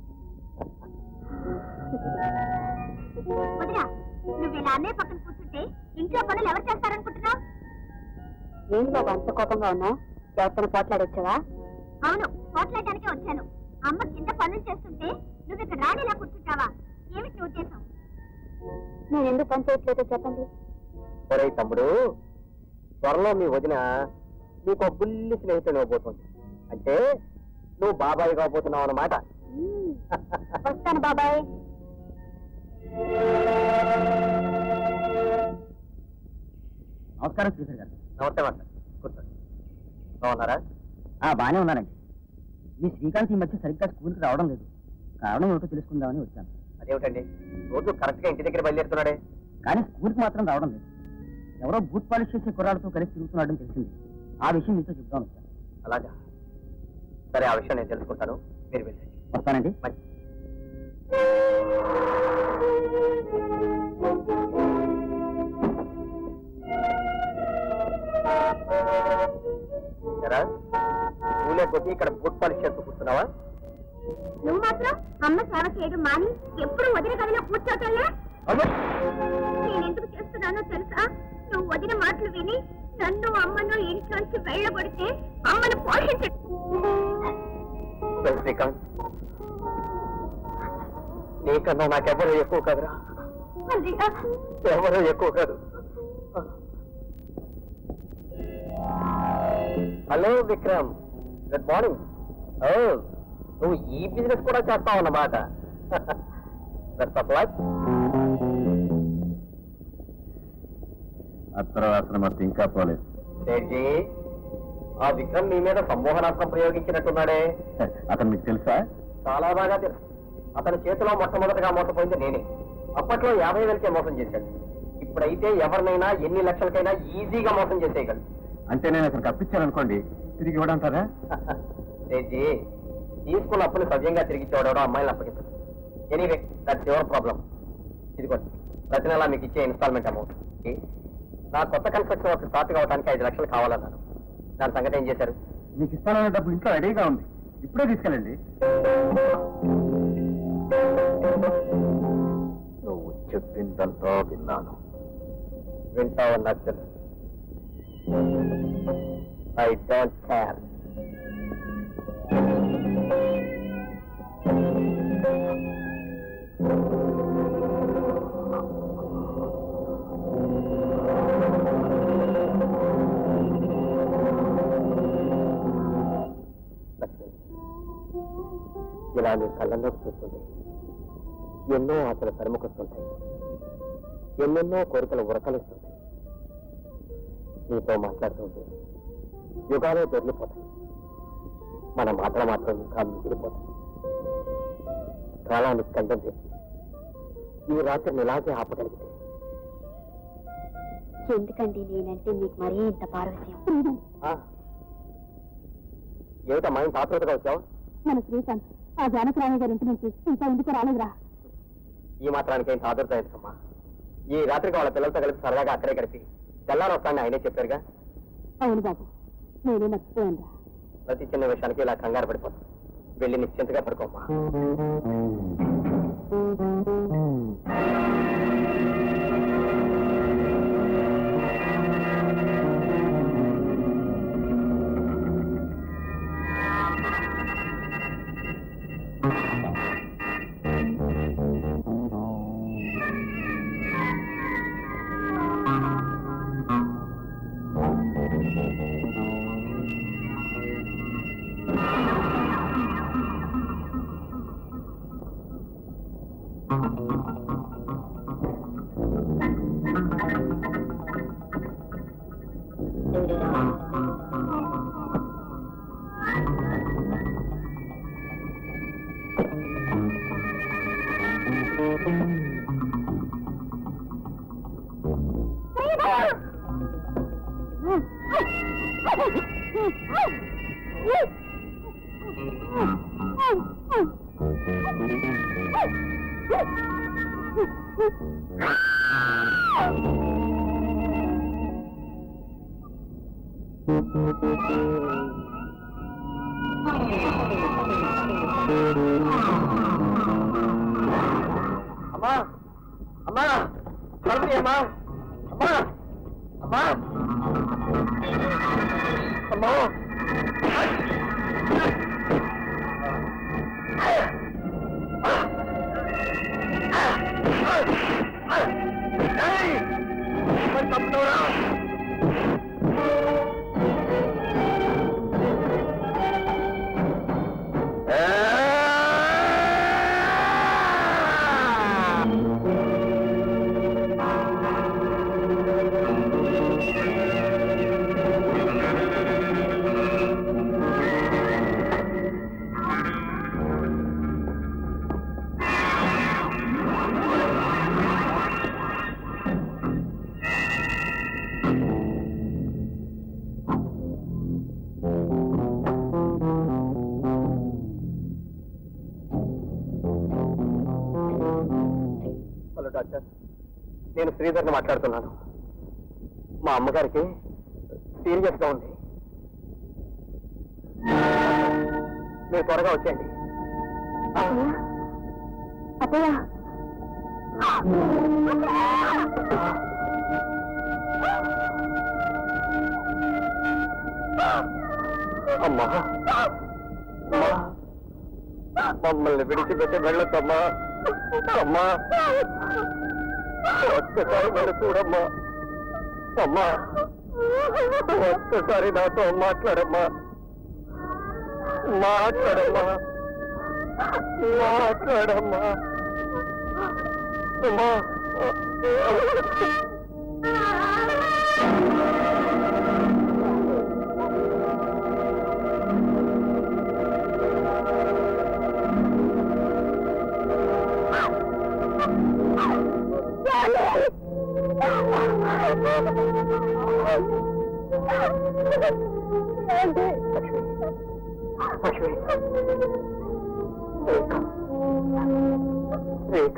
వదినా నువ్వు ఇలా అన్నయ్య పక్కన కూర్చుంటే ఇంట్లో పనులు ఎవరు చేస్తారనుకుంటున్నావు ఏం బాబు అంత కోపంగా ఉన్నావు ఎవరితో పోట్లాడొచ్చావా అవును పోట్లాడటానికే వచ్చాను అమ్మ కింద పనులు చేస్తుంటే నువ్వు ఇక్కడ రాణిలా కూర్చుంటావా ఏమిటి నీ ఉద్దేశం నేను ఎందుకు పని చేయట్లేదో చెప్పండి ఒరే తమ్ముడు త్వరలో మీ వదిన నీకు ఒక బుల్లి స్నేహితుడు ఇవ్వబోతుంది అంటే నువ్వు బాబాయ్ కాబోతున్నావు అన్నమాట మ్మ్. వస్తాను బాబాయ్ నమస్కారం శ్రీధర్ గారు నమస్తే మాట కూర్చోండి బాగున్నారా బాగానే ఉన్నానండి మీ శ్రీకాంత్ ఈ మధ్య సరిగ్గా స్కూల్కి రావడం లేదు కారణం ఏమిటో తెలుసుకుందామని వచ్చాను అదేమిటండి రోజు కరెక్ట్ గా ఇంటి దగ్గర బయలుదేరుతున్నాడే కానీ స్కూల్కి మాత్రం రావడం లేదు ఎవరో బూట్ పాలిష్ చేసే కుర్రాళ్ళతో కలిసి తిరుగుతున్నాడని తెలిసింది ఆ విషయం మీతో చెప్తాను వచ్చాను అలాగా సరే ఆ విషయం నేను తెలుసుకుంటాను మీరు వెళ్ళండి వస్తానండి మంచి ఎరా, స్కూలే కొట్టి ఇక్కడ బూట్ పాలిష్ చేస్తూ కూర్చున్నావా నువ్వు మాత్రం అమ్మ సేవ చేయడం మాని ఎప్పుడు వదిన గదిలో కూర్చోటంలే నేను ఎందుకు చేస్తున్నానో తెలుసా నువ్వు వదిన మాటలు విని నన్ను అమ్మను ఇంట్లోంచి వెళ్ళగొడితే అమ్మను పోషించ వెల్, శ్రీకాంత్ నీకన్నా నాకెవరూ ఎక్కువ కదరా అన్నయ్య, ఎవరూ ఎక్కువ కాదు హలో విక్రమ్ గుడ్ మార్నింగ్ ఓ నువ్వు ఈ బిజినెస్ కూడా చేస్తావు అన్నమాట బెస్ట్ ఆఫ్ లక్ అత్తరవాసన ఇంకా పోలేదు సేఠ్జీ ఆ విక్రమ్ నీ మీద సంమోహనాస్త్రం ప్రయోగించినట్టున్నాడే అతను మీకు తెలుసా చాలా బాగా తెలుసు అతని చేతిలో మొట్టమొదటిగా మోసపోయింది నేనే అప్పట్లో యాభై వేలకే మోసం చేశాడు ఇప్పుడైతే ఎవరినైనా ఎన్ని లక్షలకైనా ఈజీగా మోసం చేసేయగలడు అంటే నేను అతనికి అప్పించాను అనుకోండి తిరిగి ఇవ్వడంటారా సేజీ తీసుకున్న అప్పులు సవ్యంగా తిరిగి చూడడం అమ్మాయిని అప్పగించదు ఎనీవే దట్స్ యువర్ ప్రాబ్లం ఇదిగోండి ప్రతి నెల మీకు ఇచ్చే ఇన్స్టాల్మెంట్ అమౌంట్ నా కొత్త కన్స్ట్రక్షన్ ఒక స్టార్ట్ కావడానికి ఐదు లక్షలు కావాలన్నాను దాని సంగతి ఏం చేశారు మీకు ఇస్తానన్న డబ్బు ఇంట్లో రెడీగా ఉంది ఇప్పుడే తీసుకెళ్ళండి నువ్వు చెప్పిందంతా విన్నాను వింటావని నాకు తెలుసు ఐ డోంట్ కేర్ లక్ష్మి ఇలా నీ కళ్ళల్లోకి చూస్తుంది ఎన్నో ఆశలు తరుముకొస్తుంటాయి ఎన్నెన్నో కోరికలు ఉరకలిస్తుంటాయి నీతో మాట్లాడుతుంటే యుగాలే దొరికిపోతాయి మన మాటలు మాత్రం ఇంకా మిగిలిపోతాయి కాలాన్ని కండం చేసి ఈ రాత్రిని ఇలాగే ఆపగలిగితే ఎందుకండి నేనంటే మీకు మరీ ఇంత పారవశ్యం ఆ, ఏమిటమ్మా ఇంత ఆతృతగా వచ్చావు మన శ్రీకాంత్ ఆ జానకరాణి గారి ఇంటి నుంచి ఇంకా ఎందుకు రాలేదురా ఈ మాత్రానికి ఏం ఆదుర్త ఎందుకమ్మా ఈ రాత్రికి వాళ్ళ పిల్లలతో కలిపి సరదాగా అక్కడే గడిపి తెల్లారు వస్తానని ఆయనే చెప్పారుగా అవును బాబు నేనే మర్చిపోయాను ప్రతి చిన్న విషయానికి ఇలా కంగారు పడిపోతాం వెళ్ళి నిశ్చింతగా పడుకోమ్మా అమ్మా అమ్మా తలుపు తీయమ్మా అమ్మా అమ్మా అమ్మా హలో డాక్టర్ నేను శ్రీధర్ని మాట్లాడుతున్నాను మా అమ్మగారికి సీరియస్ గా ఉంది మీరు త్వరగా వచ్చేయండి అత్తయ్య అమ్మా అమ్మా మమ్మల్ని విడిచిపెట్టి వెళ్ళొద్దమ్మా అమ్మా ఒక్కసారి నన్ను చూడమ్మా అమ్మా ఒక్కసారి నాతో మాట్లాడమ్మా మాట్లాడమ్మా మాట్లాడమ్మా అమ్మా లక్ష్మి రేఖ రేఖ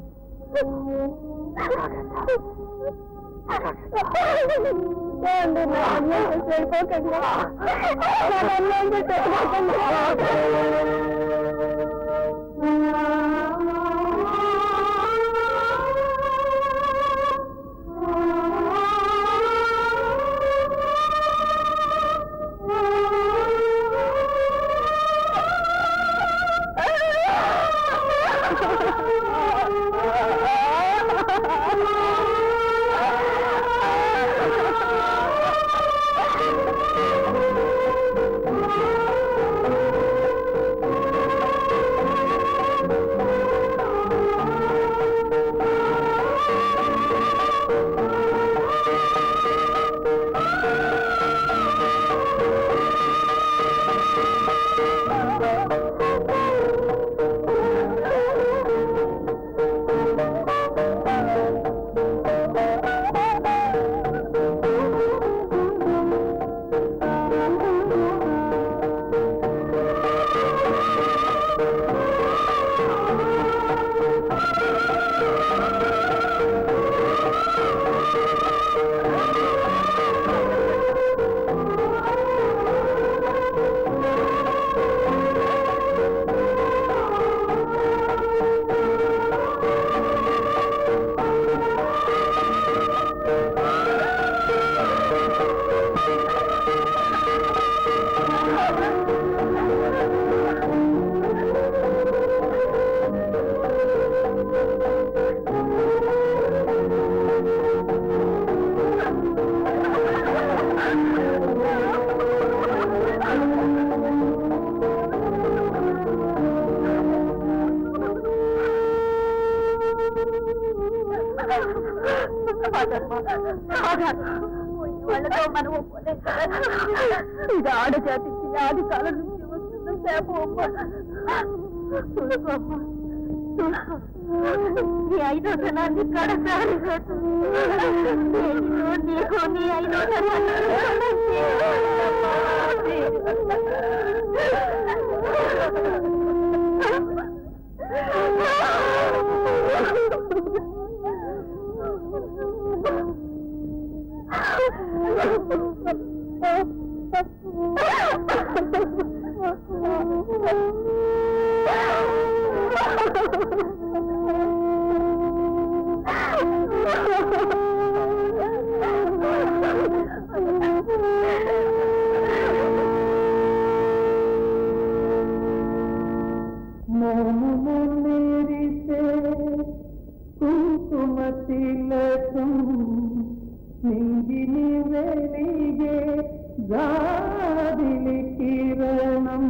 వాళ్ళతో మనం ఒప్పుకోలేం కదా. ఇది ఆడజాతికి ఆది కాలం నుంచి వస్తున్న శాపం అమ్మ చూసుకో అమ్మ చూసుకో. నీ ఐదో ధనాన్ని కడసారి నేను నీకు నీ ఐదో మోమున మేరితే కుంకుమ తిలకం నింగిని వెలిగే గాదిలి కిరణం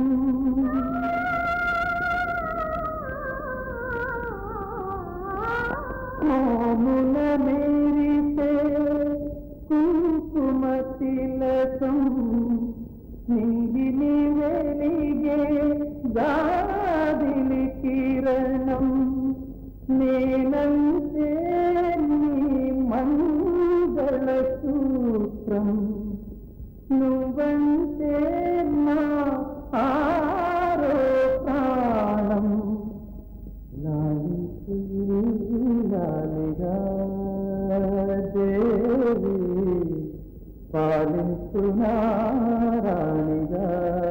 మోమున మేరితే కుంకుమ తిలకం నింగిని వెలిగే గాదిలి కిరణం నేనంతే నీ మంగళ సూత్రం నువ్వంటే నా ఆరో ప్రాణం లాలికి లాలిగా దేవి పాలించునారాణిగా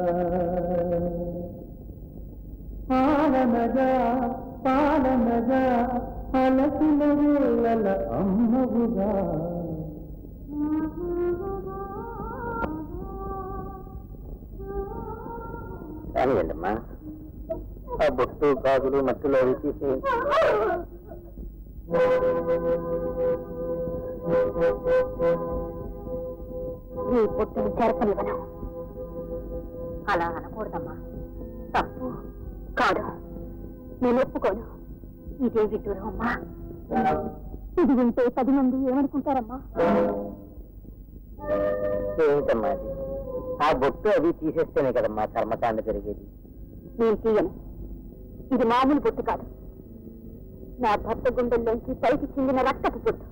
పాలనగా పాలనగా అలసిన వేళల అమ్మవుగా కానివ్వండమ్మా ఆ బొట్టు గాజులు మట్టిలో అవి తీసేయండి నీ పొట్టుని చెరపనివ్వను అలా అనకూడదమ్మా తప్పు కాదు నేను ఒప్పుకోను ఇదే విడ్డూరం అమ్మా ఇది వింటే పది మంది ఏమనుకుంటారమ్మా ఏమిటమ్మా అది ఆ బొట్టు అవి తీసేస్తేనే కదమ్మా కర్మకాండ జరిగేది నేను తీయను ఇది మామూలు బొట్టు కాదు నా భర్త గుండెల్లోంచి పైకి చిందిన రక్తపు బొట్టు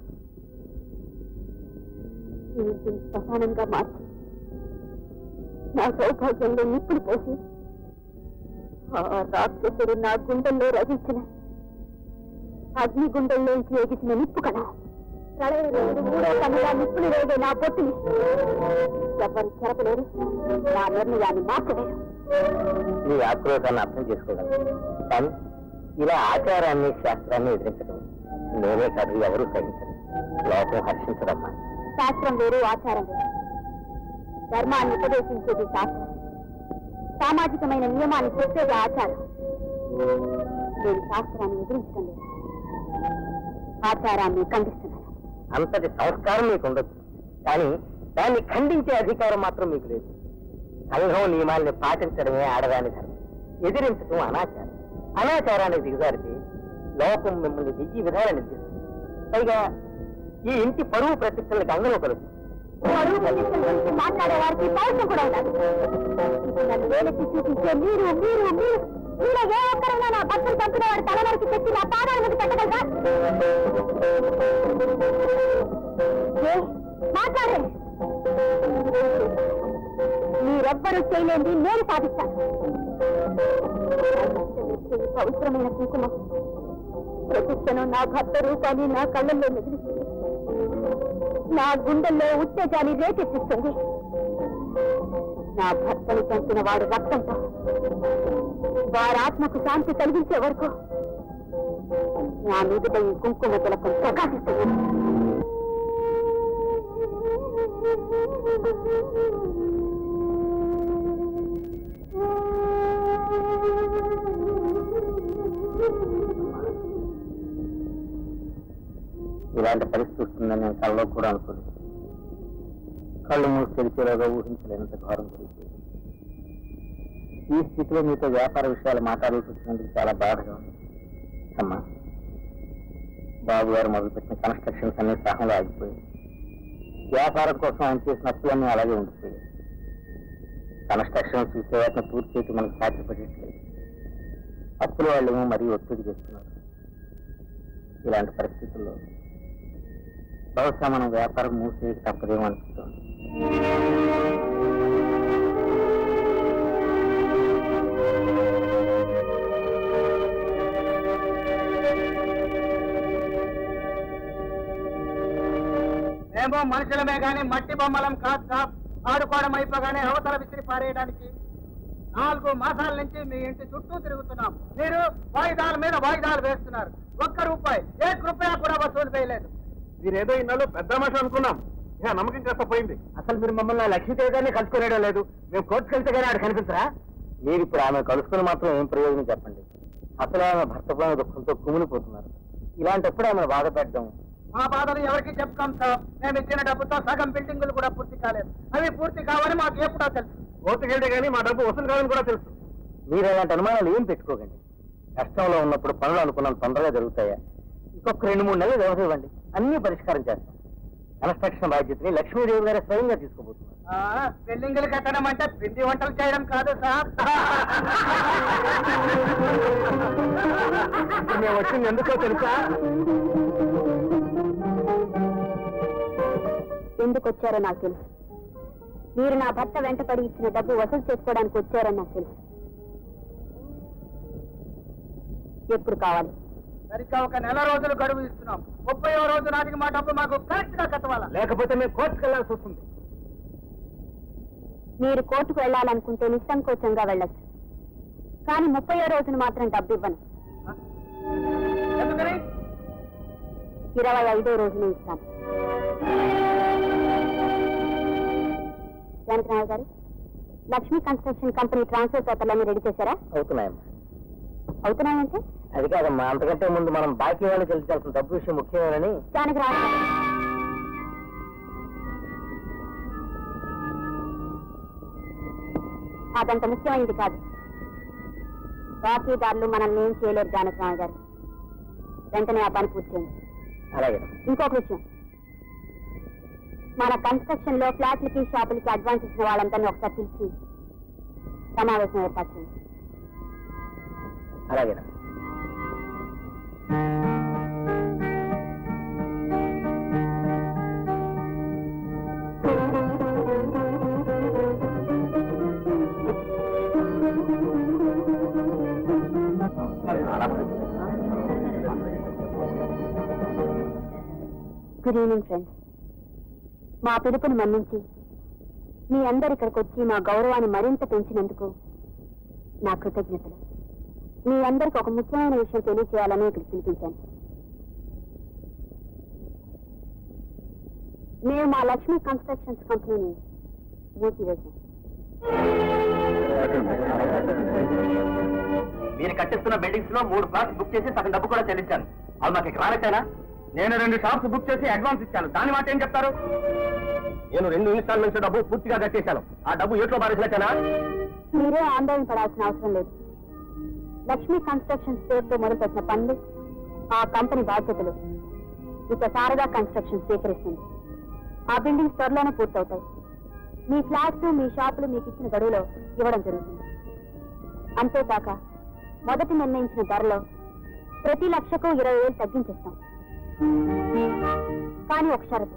ఈ ఇంటిని శ్మశానంగా మార్చి నా సౌభాగ్యంలో నిప్పులు పోసి ఆ రాక్షసుడు నా గుండెల్లో రచించిన అగ్ని గుండెల్లోంచి ఎగిసిన నిప్పు కదా ప్రళయ రోజు మూడో కనుగా నిప్పులు రేగే నా బొట్టుని ఎవరు చెరపలేరు నా నిర్ణయాన్ని మార్చలేరు నీ ఆక్రోశాన్ని అర్థం చేసుకోగలను కానీ ఇలా ఆచారాన్ని శాస్త్రాన్ని ఎదిరించడం నేనే కాదు ఎవరూ సహించరు లోకం హర్షించదమ్మా శాస్త్రం వేరు ఆచారం వేరు ధర్మాన్ని ఉపదేశించేది శాస్త్రం సామాజికమైన నియమాన్ని చెప్పేది ఆచారం నేను శాస్త్రాన్ని ఎదిరించడం లేదు ఆచారాన్ని ఖండిస్తున్నాను అంతటి సంస్కారం మీకు ఉండదు కానీ దాన్ని ఖండించే అధికారం మాత్రం మీకు లేదు సంఘం నియమాల్ని పాటించడమే ఆడదాని ధర్మం ఎదిరించడం అనాచారం అనాచారానికి దిగజారితే లోకం మిమ్మల్ని వెయ్యి విధాల నిందిస్తుంది పైగా ఈ ఇంటి పరువు ప్రతిష్టలకు అంగంలో కలుగుతుంది పరువు ప్రతిష్టల గురించి మాట్లాడే వారికి పౌరుషం కూడా ఉండాలి ఇప్పుడు నన్ను వేలెత్తి చూపించే మీరు మీరు మీరు మీరు ఏ ఒక్కరైనా నా భర్తను చంపిన వాడి తల వరకు తెచ్చి నా పాదాల మీద పెట్టగలరా ఏ? మాట్లాడండి మీరెవ్వరూ చేయలేంది నేను సాధిస్తాను ఈ పవిత్రమైన కుంకుమ ప్రతిష్టను నా భర్త రూపాన్ని నా కళ్ళల్లో మెదిలిస్తుంది నా గుండెల్లో ఉత్తేజాన్ని రేకెత్తిస్తుంది నా భర్తను చంపిన వాడు రక్తంతో వారి ఆత్మకు శాంతి కలిగించే వరకు నా మీదుట ఈ కుంకుమ తిలకం ప్రకాశిస్తుంది ఇలాంటి పరిస్థితి వస్తుందని నేను కళ్ళలో కూడా అనుకోలేదు కళ్ళు మూసి తెరిచేలాగా ఊహించలేనంత ఘోరం జరిగింది ఈ స్థితిలో మీతో వ్యాపార విషయాలు మాట్లాడాల్సి వచ్చినందుకు చాలా బాధగా ఉంది అమ్మా బాబు గారు మొదలుపెట్టిన కన్స్ట్రక్షన్స్ అన్ని సహంలో ఆగిపోయాయి వ్యాపారం కోసం ఆయన చేసిన అప్పులన్నీ అలాగే ఉండిపోయాయి కన్స్ట్రక్షన్ చూసే వాటిని పూర్తి చేయటం మనకు సాధ్యపడట్లేదు అప్పుల వాళ్ళేమో మరీ ఒత్తిడి చేస్తున్నారు ఇలాంటి పరిస్థితుల్లో బహుశా మనం వ్యాపారం మూసేయక తప్పదేమో అనిపిస్తుంది మేము మనుషులమే గాని మట్టి బొమ్మలం కాదు సాబ్ ఆడుకోవడం అయిపోగానే అవతల విసిరి పారేయడానికి నాలుగు మాసాల నుంచి మీ ఇంటి చుట్టూ తిరుగుతున్నాం మీరు వాయిదాల మీద వాయిదాలు వేస్తున్నారు ఒక్క రూపాయి ఏ రూపాయ కూడా వసూలు చేయలేదు మీరేదో ఇన్నాళ్ళు పెద్ద మనిషి అనుకున్నాం ఇక నమ్మకం కాస్త పోయింది అసలు మీరు మమ్మల్ని లక్ష్మీదేవిగానే కలుసుకునేయడం లేదు మేము కోర్టుకు వెళ్తే కానీ ఆడ కనిపించరా మీరు ఇప్పుడు ఆమె కలుసుకుని మాత్రం ఏం ప్రయోజనం చెప్పండి అసలు ఆమె భర్త పోయిన దుఃఖంతో కుమిలిపోతున్నారు ఇలాంటప్పుడు ఆమె బాధ పెట్టడం మా బాధలు ఎవరికి చెప్తాం సార్ మేము ఇచ్చిన డబ్బుతో సగం బిల్డింగులు కూడా పూర్తి కాలేదు అవి పూర్తి కావని మాకు ఎప్పుడో తెలుసు ఓటుకెళ్తే కానీ మా డబ్బు వసూలు కాదని కూడా తెలుసు మీరు అలాంటి అనుమానాలు ఏం పెట్టుకోకండి కష్టంలో ఉన్నప్పుడు పనులు అనుకున్నంత తొందరగా జరుగుతాయా ఇంకొక రెండు మూడు నెలలు వ్యవధి ఇవ్వండి అన్ని పరిష్కారం చేస్తాం కన్స్ట్రక్షన్ బాధ్యతని లక్ష్మీదేవి గారు స్వయంగా తీసుకోబోతున్నారు ఆ, బిల్డింగులు కట్టడం అంటే పిండి వంటలు చేయడం కాదు సార్ ఇప్పుడు మేము వచ్చింది ఎందుకో తెలుసా ఎందుకు వచ్చారో నాకు తెలుసు మీరు నా భర్త వెంటపడి ఇచ్చిన డబ్బు వసూలు చేసుకోవడానికి వచ్చారని నాకు తెలుసు ఎప్పుడు కావాలి సరిగ్గా ఒక నెల రోజులు గడువు ఇస్తున్నాం ముప్పై రోజు నాటికి మా డబ్బు మాకు కరెక్ట్ గా కట్టవాలా లేకపోతే మేము కోర్టుకు వెళ్ళాల్సి వస్తుంది మీరు కోర్టుకు వెళ్ళాలనుకుంటే నిస్సంకోచంగా వెళ్ళొచ్చు కానీ ముప్పయో రోజున మాత్రం డబ్బు ఇవ్వను ఎందుకని ఇరవై ఐదో రోజున ఇస్తాను శాంతనాయ గారు లక్ష్మీ కన్స్ట్రక్షన్ కంపెనీ ట్రాన్స్ఫర్ పేపర్లన్నీ రెడీ చేశారా అవుతున్నాయమ్మా అవుతున్నాయంటే అది కాదమ్మా అంతకంటే ముందు మనం బాకీ వాళ్ళు చెల్లించాల్సిన డబ్బు విషయం ముఖ్యమేనని దానికి రాస్తారు అదంత ముఖ్యమైనది కాదు బాకీదారులు మనల్ని ఏం చేయలేరు జానకరామ గారు వెంటనే ఆ పని పూర్తి చేయండి అలాగే ఇంకొక విషయం మన కన్స్ట్రక్షన్ లో ఫ్లాట్లకి షాపులకి అడ్వాన్స్ ఇచ్చిన వాళ్ళందరినీ ఒకసారి పిలిచి సమావేశం ఏర్పాటు చేయండి అలాగే గుడ్ ఈవినింగ్ ఫ్రెండ్స్ మా పిలుపుని మన్నించి మీ అందరు ఇక్కడికి వచ్చి మా గౌరవాన్ని మరింత పెంచినందుకు నా కృతజ్ఞతలు మీ అందరికి ఒక ముఖ్యమైన విషయం తెలియచేయాలని ఇక్కడ పిలిపించాను మేము మా లక్ష్మీ కన్స్ట్రక్షన్స్ కంపెనీని మూసివేశాం మీరు కట్టిస్తున్న బిల్డింగ్స్ లో మూడు ఫ్లాట్స్ బుక్ చేసి సగం డబ్బు కూడా చెల్లించాను అది మాకు ఇక్కడ రానట్టేనా నేను రెండు షాప్స్ బుక్ చేసి అడ్వాన్స్ ఇచ్చాను దాని మాట ఏం చెప్తారు నేను రెండు ఇన్స్టాల్మెంట్స్ డబ్బు పూర్తిగా కట్టేశాను ఆ డబ్బు ఏట్లో బారేసినట్టేనా మీరే ఆందోళన పడాల్సిన అవసరం లేదు లక్ష్మీ కన్స్ట్రక్షన్స్ పేరుతో మొదలుపెట్టిన పనులు ఆ కంపెనీ బాధ్యతలు ఇక శారదా కన్స్ట్రక్షన్ స్వీకరిస్తుంది ఆ బిల్డింగ్స్ త్వరలోనే పూర్తవుతాయి మీ ఫ్లాట్స్ మీ షాపులు మీకు ఇచ్చిన గడువులో ఇవ్వడం జరుగుతుంది అంతేకాక మొదటి నిర్ణయించిన ధరలో ప్రతి లక్షకు ఇరవై వేలు తగ్గించేస్తాం కానీ ఒక షరతు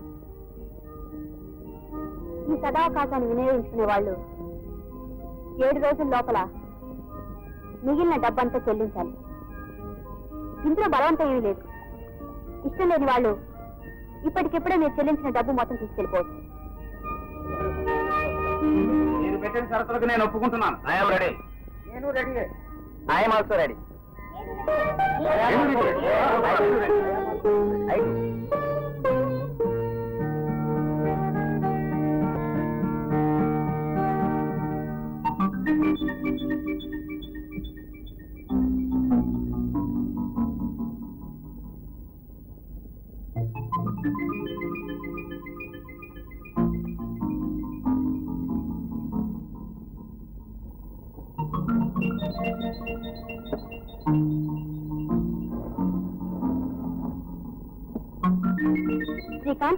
ఈ సదావకాశాన్ని వినియోగించుకునే వాళ్ళు ఏడు రోజుల లోపల మిగిలిన డబ్బంతా చెల్లించాలి ఇందులో బలవంతం ఏమీ లేదు ఇష్టం లేని వాళ్ళు ఇప్పటికిప్పుడే మీరు చెల్లించిన డబ్బు మొత్తం తీసుకెళ్ళిపోవచ్చు మీరు పెట్టిన షరతులకు నేను ఒప్పుకుంటున్నాను ఐఎమ్ రెడీ నేను ready I'm also ready Srikanth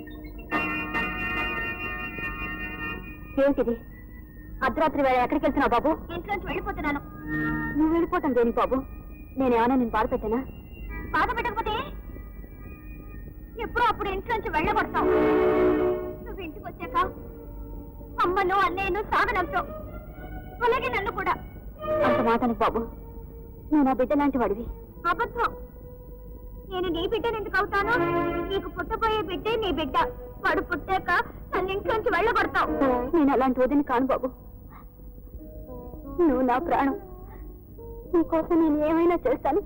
ఏంటిది అర్ధరాత్రి వేళ ఎక్కడికి వెళ్తున్నావు బాబు ఇంట్లోంచి వెళ్ళిపోతున్నాను నువ్వు వెళ్ళిపోతాం దేనికి బాబు నేనేమన్నా నేను బాధ పెట్టానా బాధ పెట్టకపోతే ఎప్పుడో అప్పుడు ఇంట్లోంచి వెళ్ళగొడతావు నువ్వు ఇంటికి వచ్చాక అమ్మను అన్నయ్యను సాగనంపావు అలాగే నన్ను కూడా అంత మాటనికి బాబు నువ్వు నా బిడ్డ లాంటి వాడివి అబద్ధం నేను నీ బిడ్డను ఎందుకు అవుతాను నీకు పుట్టబోయే బిడ్డే నీ బిడ్డ వాడు పుట్టాక నన్ను ఇంట్లోంచి వెళ్ళగొడతావు నేను అలాంటి వదిని కాను బాబు నువ్వు నా ప్రాణం నీకోసం నేను ఏమైనా చేస్తాను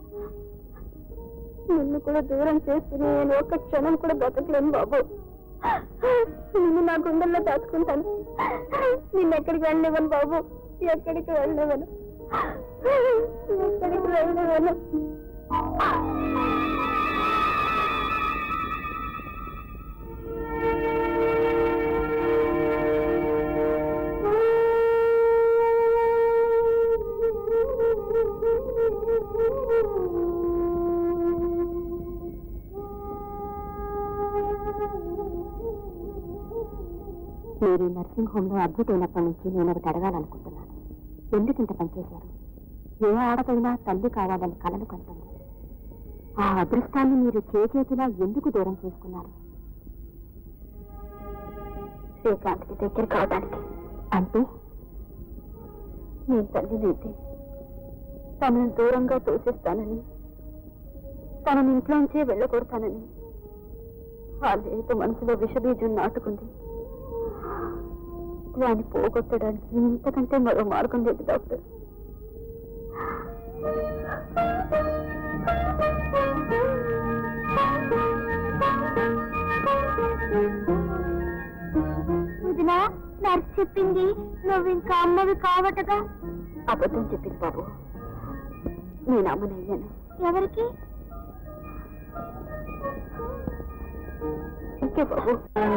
నిన్ను కూడా దూరం చేసి నేను ఒక్క క్షణం కూడా బ్రతకలేను బాబు నిన్ను నా గుండెల్లో దాచుకుంటాను నిన్ను ఎక్కడికి వెళ్ళనివ్వను బాబు ఎక్కడికి వెళ్ళనివ్వను ఎక్కడికి నాన్న మీరు ఈ నర్సింగ్ హోమ్ లో అడ్మిట్ అయినప్పటి నుంచి నేను ఒకటి అడగాలనుకుంటున్నాను ఎందుకు ఇంత పనిచేశారు ఏ ఆడదైనా తల్లి కావాలని కలలు కంటుంది ఆ అదృష్టాన్ని మీరు చేతులా ఎందుకు దూరం చేసుకున్నారు శ్రీకాంత్కి దగ్గర కావడానికి అంటే నేను తల్లినైతే తనని దూరంగా తోసిస్తానని తనని ఇంట్లోంచే వెళ్ళగొడతానని ఆ లేత మనసులో విషబీజం నాటుకుంది దాన్ని పోగొట్టడానికి ఇంతకంటే మరో మార్గం లేదు డాక్టర్ వదినా నర్స్ చెప్పింది నువ్వు ఇంకా అమ్మవి కావటగా అబద్ధం చెప్పింది బాబు నేను అమ్మని అయ్యాను ఎవరికి ఇంకే బాబు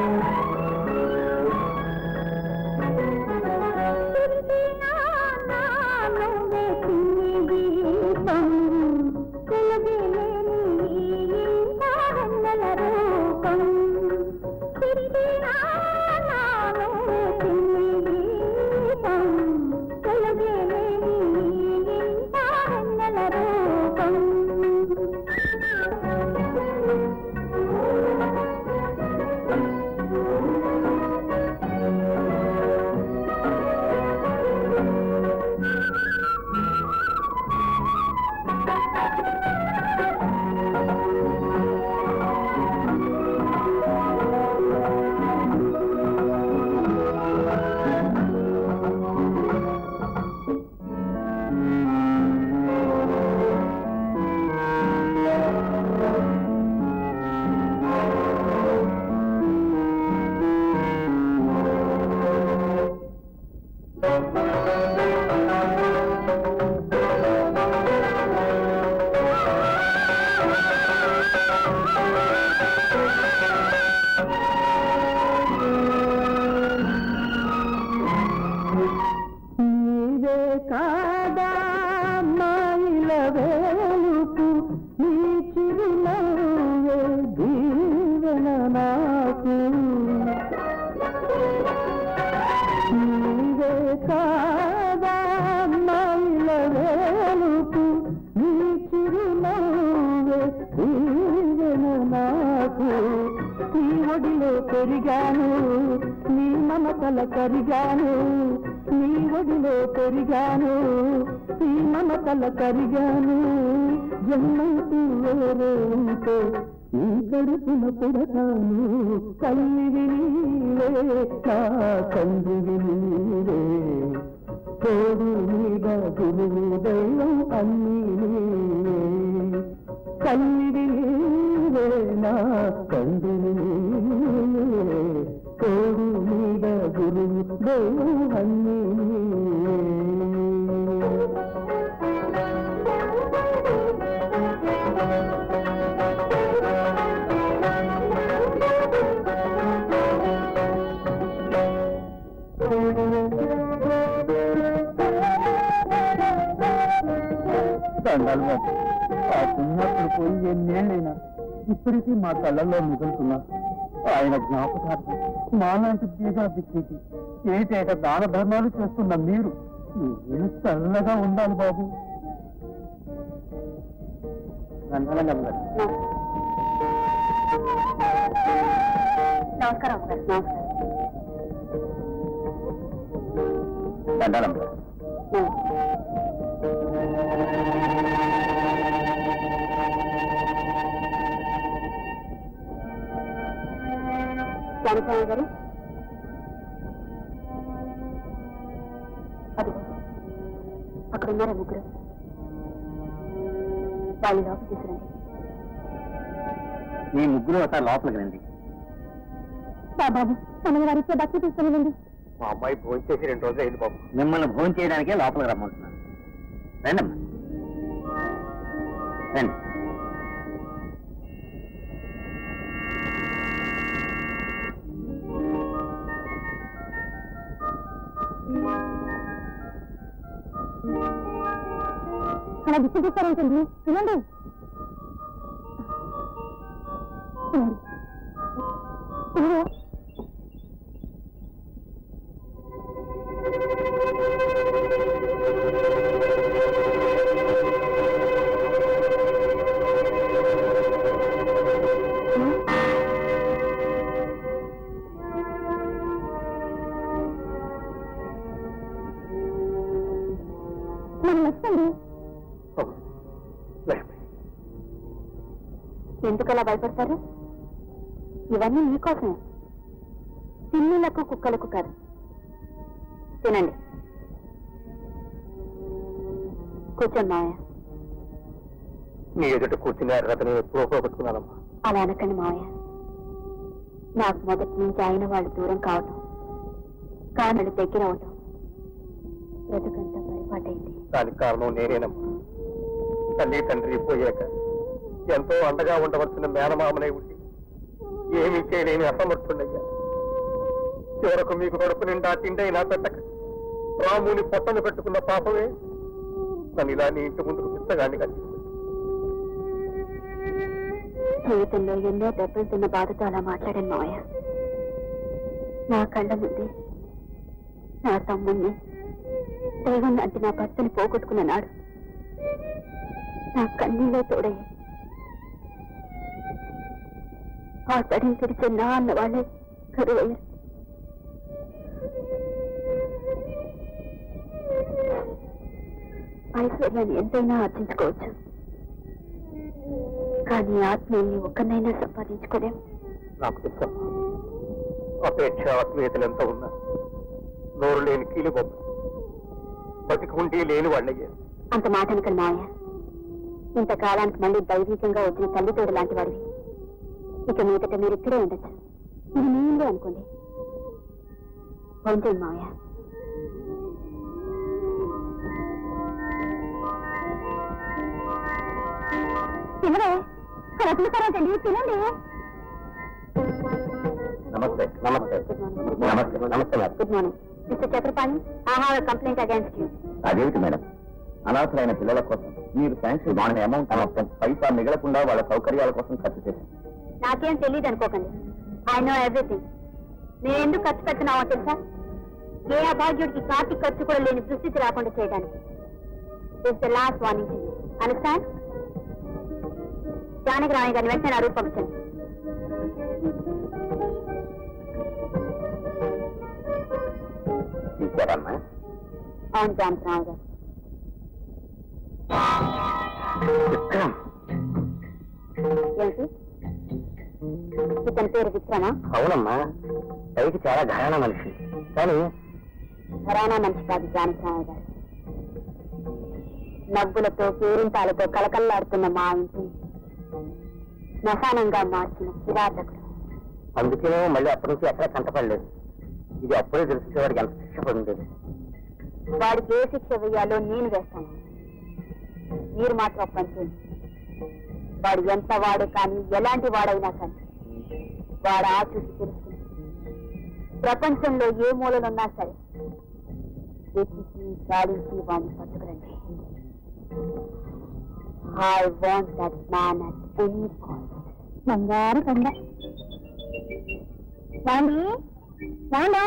నీవే కాదా మాయిల వేలుపు నీ చిరునవ్వే దీవెన నాకు నీవే కాదా మాయిల వేలుపు నీ చిరునవ్వే దీవెన నాకు నీ ఒడిలో పెరిగాను నీ మమతల కరిగాను నీ ఒడిలో పెరిగాను నీ మమతల కరిగాను జన్మంటూ వేరే ఉంటే నీ కడుపున పుడతాను కల్లివి నీవే నా తండ్రివి నీవే తోడు మీద గురువు దైవం అన్నీ నీవే కల్లివి నీవే నా తండ్రివి నీవే తోడు మీద గురువు దైవం అన్నీ నీవే దండాలు బాబు ఆ పుణ్యాత్ముడు పోయి ఎన్నేళ్ళైనా ఇప్పటికీ మా కళ్ళల్లో మిగులుతున్నా ఆయన జ్ఞాపకార్థం మాలాంటి బీద దిక్కికి ఏటేట దాన ధర్మాలు చేస్తున్న మీరు మీరు చల్లగా ఉండాలి బాబు నమస్కారం సార్ నమస్కారం దండాలమ్మ జానస్వామి గారు అది అక్కడ ఉన్నారా ముగ్గురు వాళ్ళు లోపల తీసుకురండి మీ ముగ్గురు ఒకసారి లోపలికి రండి బాబు మన వారితో బస్సు తీసుకుని మా అమ్మాయి భోజనం చేసి రెండు రోజులు అయింది బాబు మిమ్మల్ని భోజనం చేయడానికే లోపలికి రమ్మంటున్నాను రండమ్మా రండి అలా దిక్కు చూస్తారేంటండి తినండి తినండి ఇదిగో. నాకు నచ్చండి లక్ష్మి ఎందుకు అలా భయపడతారు ఇవన్నీ మీకోసమే పిల్లులకు కుక్కలకు కాదు తినండి కూర్చోండి మావయ్య నీ ఎదుట కూర్చుని అర్హతని ఎప్పుడో పోగొట్టుకున్నానమ్మా అలా అనకండి మావయ్య నాకు మొదటి నుంచి ఆయన వాళ్ళు దూరం కావటం కానలు దగ్గర అవటం బ్రతుకంతా పరిపాటైంది దానికి కారణం నేనేనమ్మా తల్లి తండ్రి పోయాక ఎంతో అండగా ఉండవలసిన మేనమామనే ఉండి ఏమీ చేయలేని అసమర్థుండయ్యా చివరకు మీకు కడుపు నిండా తిండైనా పెట్టక రాముని పొట్టను పెట్టుకున్న పాపమే నన్ను ఇలా నీ ఇంటి ముందుకు పిచ్చగాన్ని కనిపిస్తుంది జీవితంలో ఎన్నో దెబ్బలు తిన్న బాధతో అలా మాట్లాడాను మావయ్య నా కళ్ళ ముందే నా తమ్ముణ్ణి దైవం అంటే నా భర్తని పోగొట్టుకున్న నాడు నా కన్నీళ్ళే తోడయ్యాయి ఆ తడిని తెరిచే నా అన్న వాళ్ళే కరువయ్యారు ఐశ్వర్యాన్ని ఎంతైనా ఆర్జించుకోవచ్చు కానీ ఆత్మీయుల్ని ఒక్కనైనా సంపాదించుకోలేం నాకు తెలుసమ్మా అపేక్ష ఆత్మీయతలు ఎంత ఉన్నా నోరు లేని కీలు గొప్ప బతికి ఉండి లేని వాళ్ళయ్యారు అంత మాట అనకండి మావయ్య ఇంతకాలానికి మళ్ళీ దైవికంగా వచ్చిన తల్లితోడు లాంటి వాడివి ఇక మీదట మీరు ఇక్కడే ఉండొచ్చు ఇది మీ ఇల్లు అనుకోండి భోంచేయండి మావయ్య తినడే అలా చూస్తారంటండి తినండి నమస్తే నమస్తే నమస్తే నమస్తే madam good morning mister Chakrapani I have complaint against you అదేమిటి మేడం అనాథలైన పిల్లల కోసం మీరు శాంక్షన్ వాడిన అమౌంట్ మొత్తం పైసా మిగలకుండా వాళ్ళ సౌకర్యాల కోసం ఖర్చు చేశారు నాకేం తెలియదు అనుకోకండి ఐ నో ఎవ్రీథింగ్ నేను ఎందుకు ఖర్చు పెడుతున్నావో తెలుసా ఏ అభాగ్యుడికి కాటి ఖర్చు కూడా లేని దుస్థితి రాకుండా చేయడానికి this the last warning to understand Janaki Rani గారిని వెంటనే నా రూపు పంపించండి తీశారమ్మా అవును జానకి రాణి గారు ఏంటి ఇతని పేరు విక్రమా అవునమ్మా పైకి చాలా ఘరాన మనిషి కానీ ఘరానా మనిషి కాదు జానకి రాణి గారు నవ్వులతో పేరింతాలతో కలకల్లాడుతున్న మా ఇంటిని శ్మశానంగా మార్చిన కిరాతకుడు అందుకే మళ్ళీ అప్పటి నుంచి ఎక్కడ కంటపడలేదు ఇది అప్పుడే తెలిసే వాడికి ఎంత శిక్ష పడింది వాడికి ఏ శిక్ష వేయాలో నేను వేస్తాను మీరు మాత్రం ఒక పని చేయండి వాడు ఎంత వాడు కానీ ఎలాంటి వాడైనా కానీ వాడు ఆచూసి తెలుసుకుని ప్రపంచంలో ఏ మూలనున్నా సరే వెతికి గాలించి వాడిని పట్టుకురండి I want that man at any cost బంగారు కొండ వాణి వాణి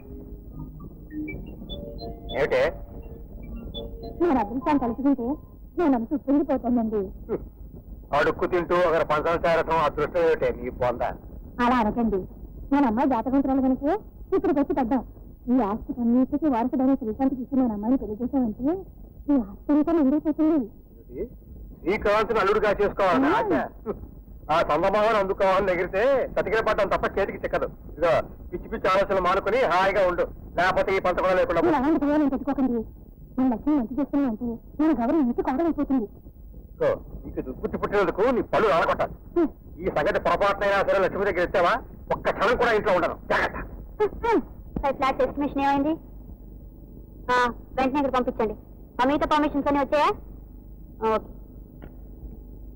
ఏమిటే నేను అదృష్టాన్ని కలుసుకుంటే నేను అంత ఉప్పొంగిపోతానండి అడుక్కు తింటూ ఒకరి పంచం చేరటం అదృష్టం ఏమిటే నీ పొంద అలా అనకండి నేను అమ్మాయి జాతకంతురాలు కనుక ఇక్కడికి వచ్చి పడ్డాం ఈ ఆస్తి అన్నిటికీ వారసుడైన శ్రీకాంత్కి ఇచ్చి నేను అమ్మాయిని పెళ్లి చేశామంటే ఈ ఆస్తి అంతా నిండిపోతుంది శ్రీకాంత్ని అల్లుడుగా చేసుకోవాలని ఆశ ఆ సందమావని అందుకోవాలని ఎగిరితే సతికిన పడ్డం తప్ప చేతికి చిక్కదు ఇదిగో పిచ్చి పిచ్చి ఆలోచనలు మానుకుని హాయిగా ఉండు లేకపోతే ఈ పంచ కూడా లేకుండా మీరు అలాంటి పిల్లలు పెట్టుకోకండి నేను లక్ష్మి మంచి చేస్తున్నా అంటే నేను గౌరవం ఇంటి కవడం అయిపోతుంది ఇదిగో, నీకు దుర్బుద్ధి పుట్టినందుకు నీ పళ్ళు రాలకొట్టాలి ఈ సంగతి పొరపాటునైనా సరే లక్ష్మి దగ్గర ఇచ్చావా ఒక్క క్షణం కూడా ఇంట్లో ఉండను జాగ్రత్త ఫ్లాట్ ఎస్టిమేషన్ ఏమైంది ఆ, వెంటనే ఇక్కడ పంపించండి ఆ మిగతా పర్మిషన్స్ అన్ని వచ్చాయా ఓకే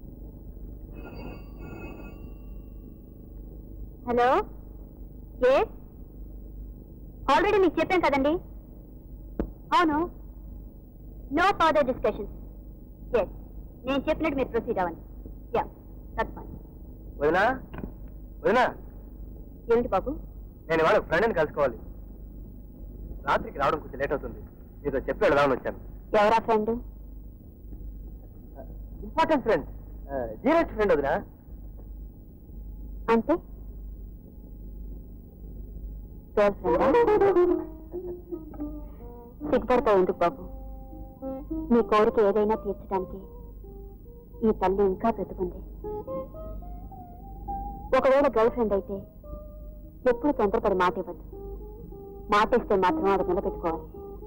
హలో ఏ ఆల్రెడీ మీకు చెప్పాం కదండి అవును నో ఫర్దర్ డిస్కషన్స్ ఎస్ నేను చెప్పినట్టు మీరు ప్రొసీడ్ అవ్వండి యా దట్స్ ఫైన్ వదినా వదినా ఏమిటి బాబు నేను ఇవాళ ఫ్రెండ్ని కలుసుకోవాలి రాత్రికి రావడం కొంచెం లేట్ అవుతుంది మీతో చెప్పి వెళదామని వచ్చాను ఎవరా friend important friend serious friend వదినా అంటే గర్ల్ ఫ్రెండా సిగ్గుపడతావు ఎందుకు బాబు నీ కోరిక ఏదైనా తీర్చడానికి ఈ తల్లి ఇంకా బ్రతుకుంది ఒకవేళ గర్ల్ ఫ్రెండ్ అయితే ఎప్పుడు తొందరపడి మాట ఇవ్వద్దు మాట ఇస్తే మాత్రం అది నిలబెట్టుకోవాలి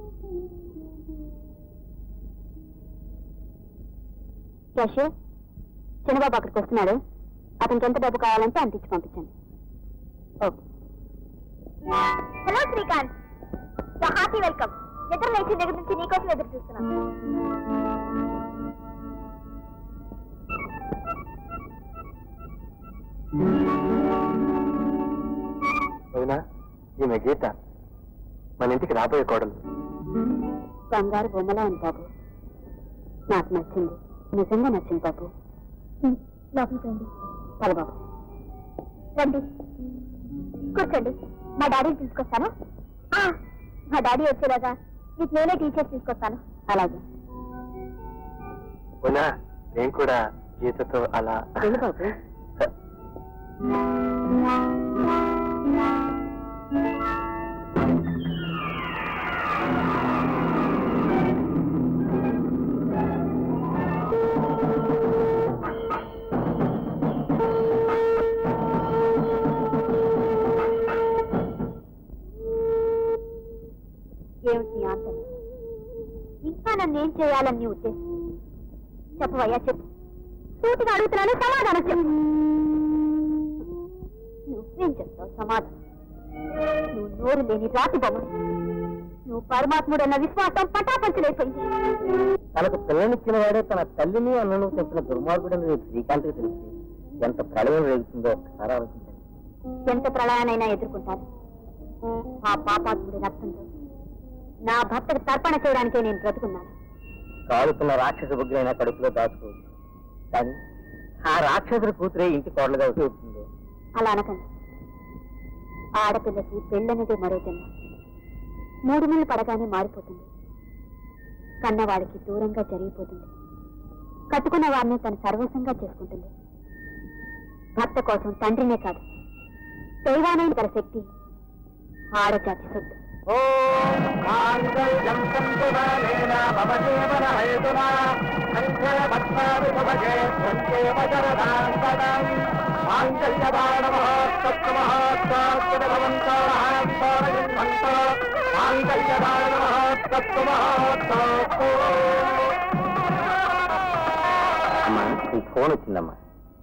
క్యాషియర్ చిన్నబాబు అక్కడికి వస్తున్నాడు అతనికి ఎంత డబ్బు కావాలంటే అంత ఇచ్చి పంపించండి okay hello Srikanth hearty welcome నిద్ర లేచిన దగ్గర నుంచి నీకోసం ఎదురు చూస్తున్నాను వదినా ఈమె గీత మన ఇంటికి రాబోయే కోడలు బంగారు బొమ్మలా ఉంది బాబు నాకు నచ్చింది నిజంగా నచ్చింది బాబు లోపలికి రండి పద బాబు రండి కూర్చోండి మా డాడీని తీసుకొస్తాను ఆ, మా డాడీ వచ్చేలాగా మీకు నేనే టీచర్స్ తీసుకొస్తాను అలాగే వదినా నేను కూడా గీతతో అలా వెళ్ళు బాబు ఏమిటి నీ ఆంతర్యం ఇంకా నన్ను ఏం చేయాలని నీ ఉద్దేశం చెప్పవయ్యా చెప్పు సూటిగా అడుగుతున్నాను సమాధానం చెప్పు నువ్వేం చెప్తావు సమాధానం నువ్వు నోరు లేని రాతి బొమ్మ నువ్వు పరమాత్ముడు అన్న విశ్వాసం పటాపంచలైపోయింది తనకు పిల్లనిచ్చిన వాడే తన తల్లిని అన్నను తెచ్చిన దుర్మార్గుడని శ్రీకాంత్కి తెలిసి ఎంత ప్రళయం రేగుతుందో ఒక్కసారి ఆలోచించండి ఎంత ప్రళయానైనా ఎదుర్కొంటాను ఆ పాపాత్ముడి రక్తంతో నా భర్తకు తర్పణ చేయడానికే నేను బ్రతుకున్నాను కాలుతున్న రాక్షస బుగ్గులైన కడుపులో దాచుకోవచ్చు కానీ ఆ రాక్షసుడి కూతురే ఇంటి కోడలుగా అవుతుందో అలా అనకండి ఆడపిల్లకి పెళ్ళనేది మరో జన్మ మూడు నెలలు పడగానే మారిపోతుంది కన్నవాడికి దూరంగా జరిగిపోతుంది కట్టుకున్న వారిని తను సర్వస్వంగా చేసుకుంటుంది భర్త కోసం తండ్రినే కాదు దైవానైన గల శక్తి ఆడజాతి సొత్తు అమ్మా నీకు ఫోన్ వచ్చిందమ్మా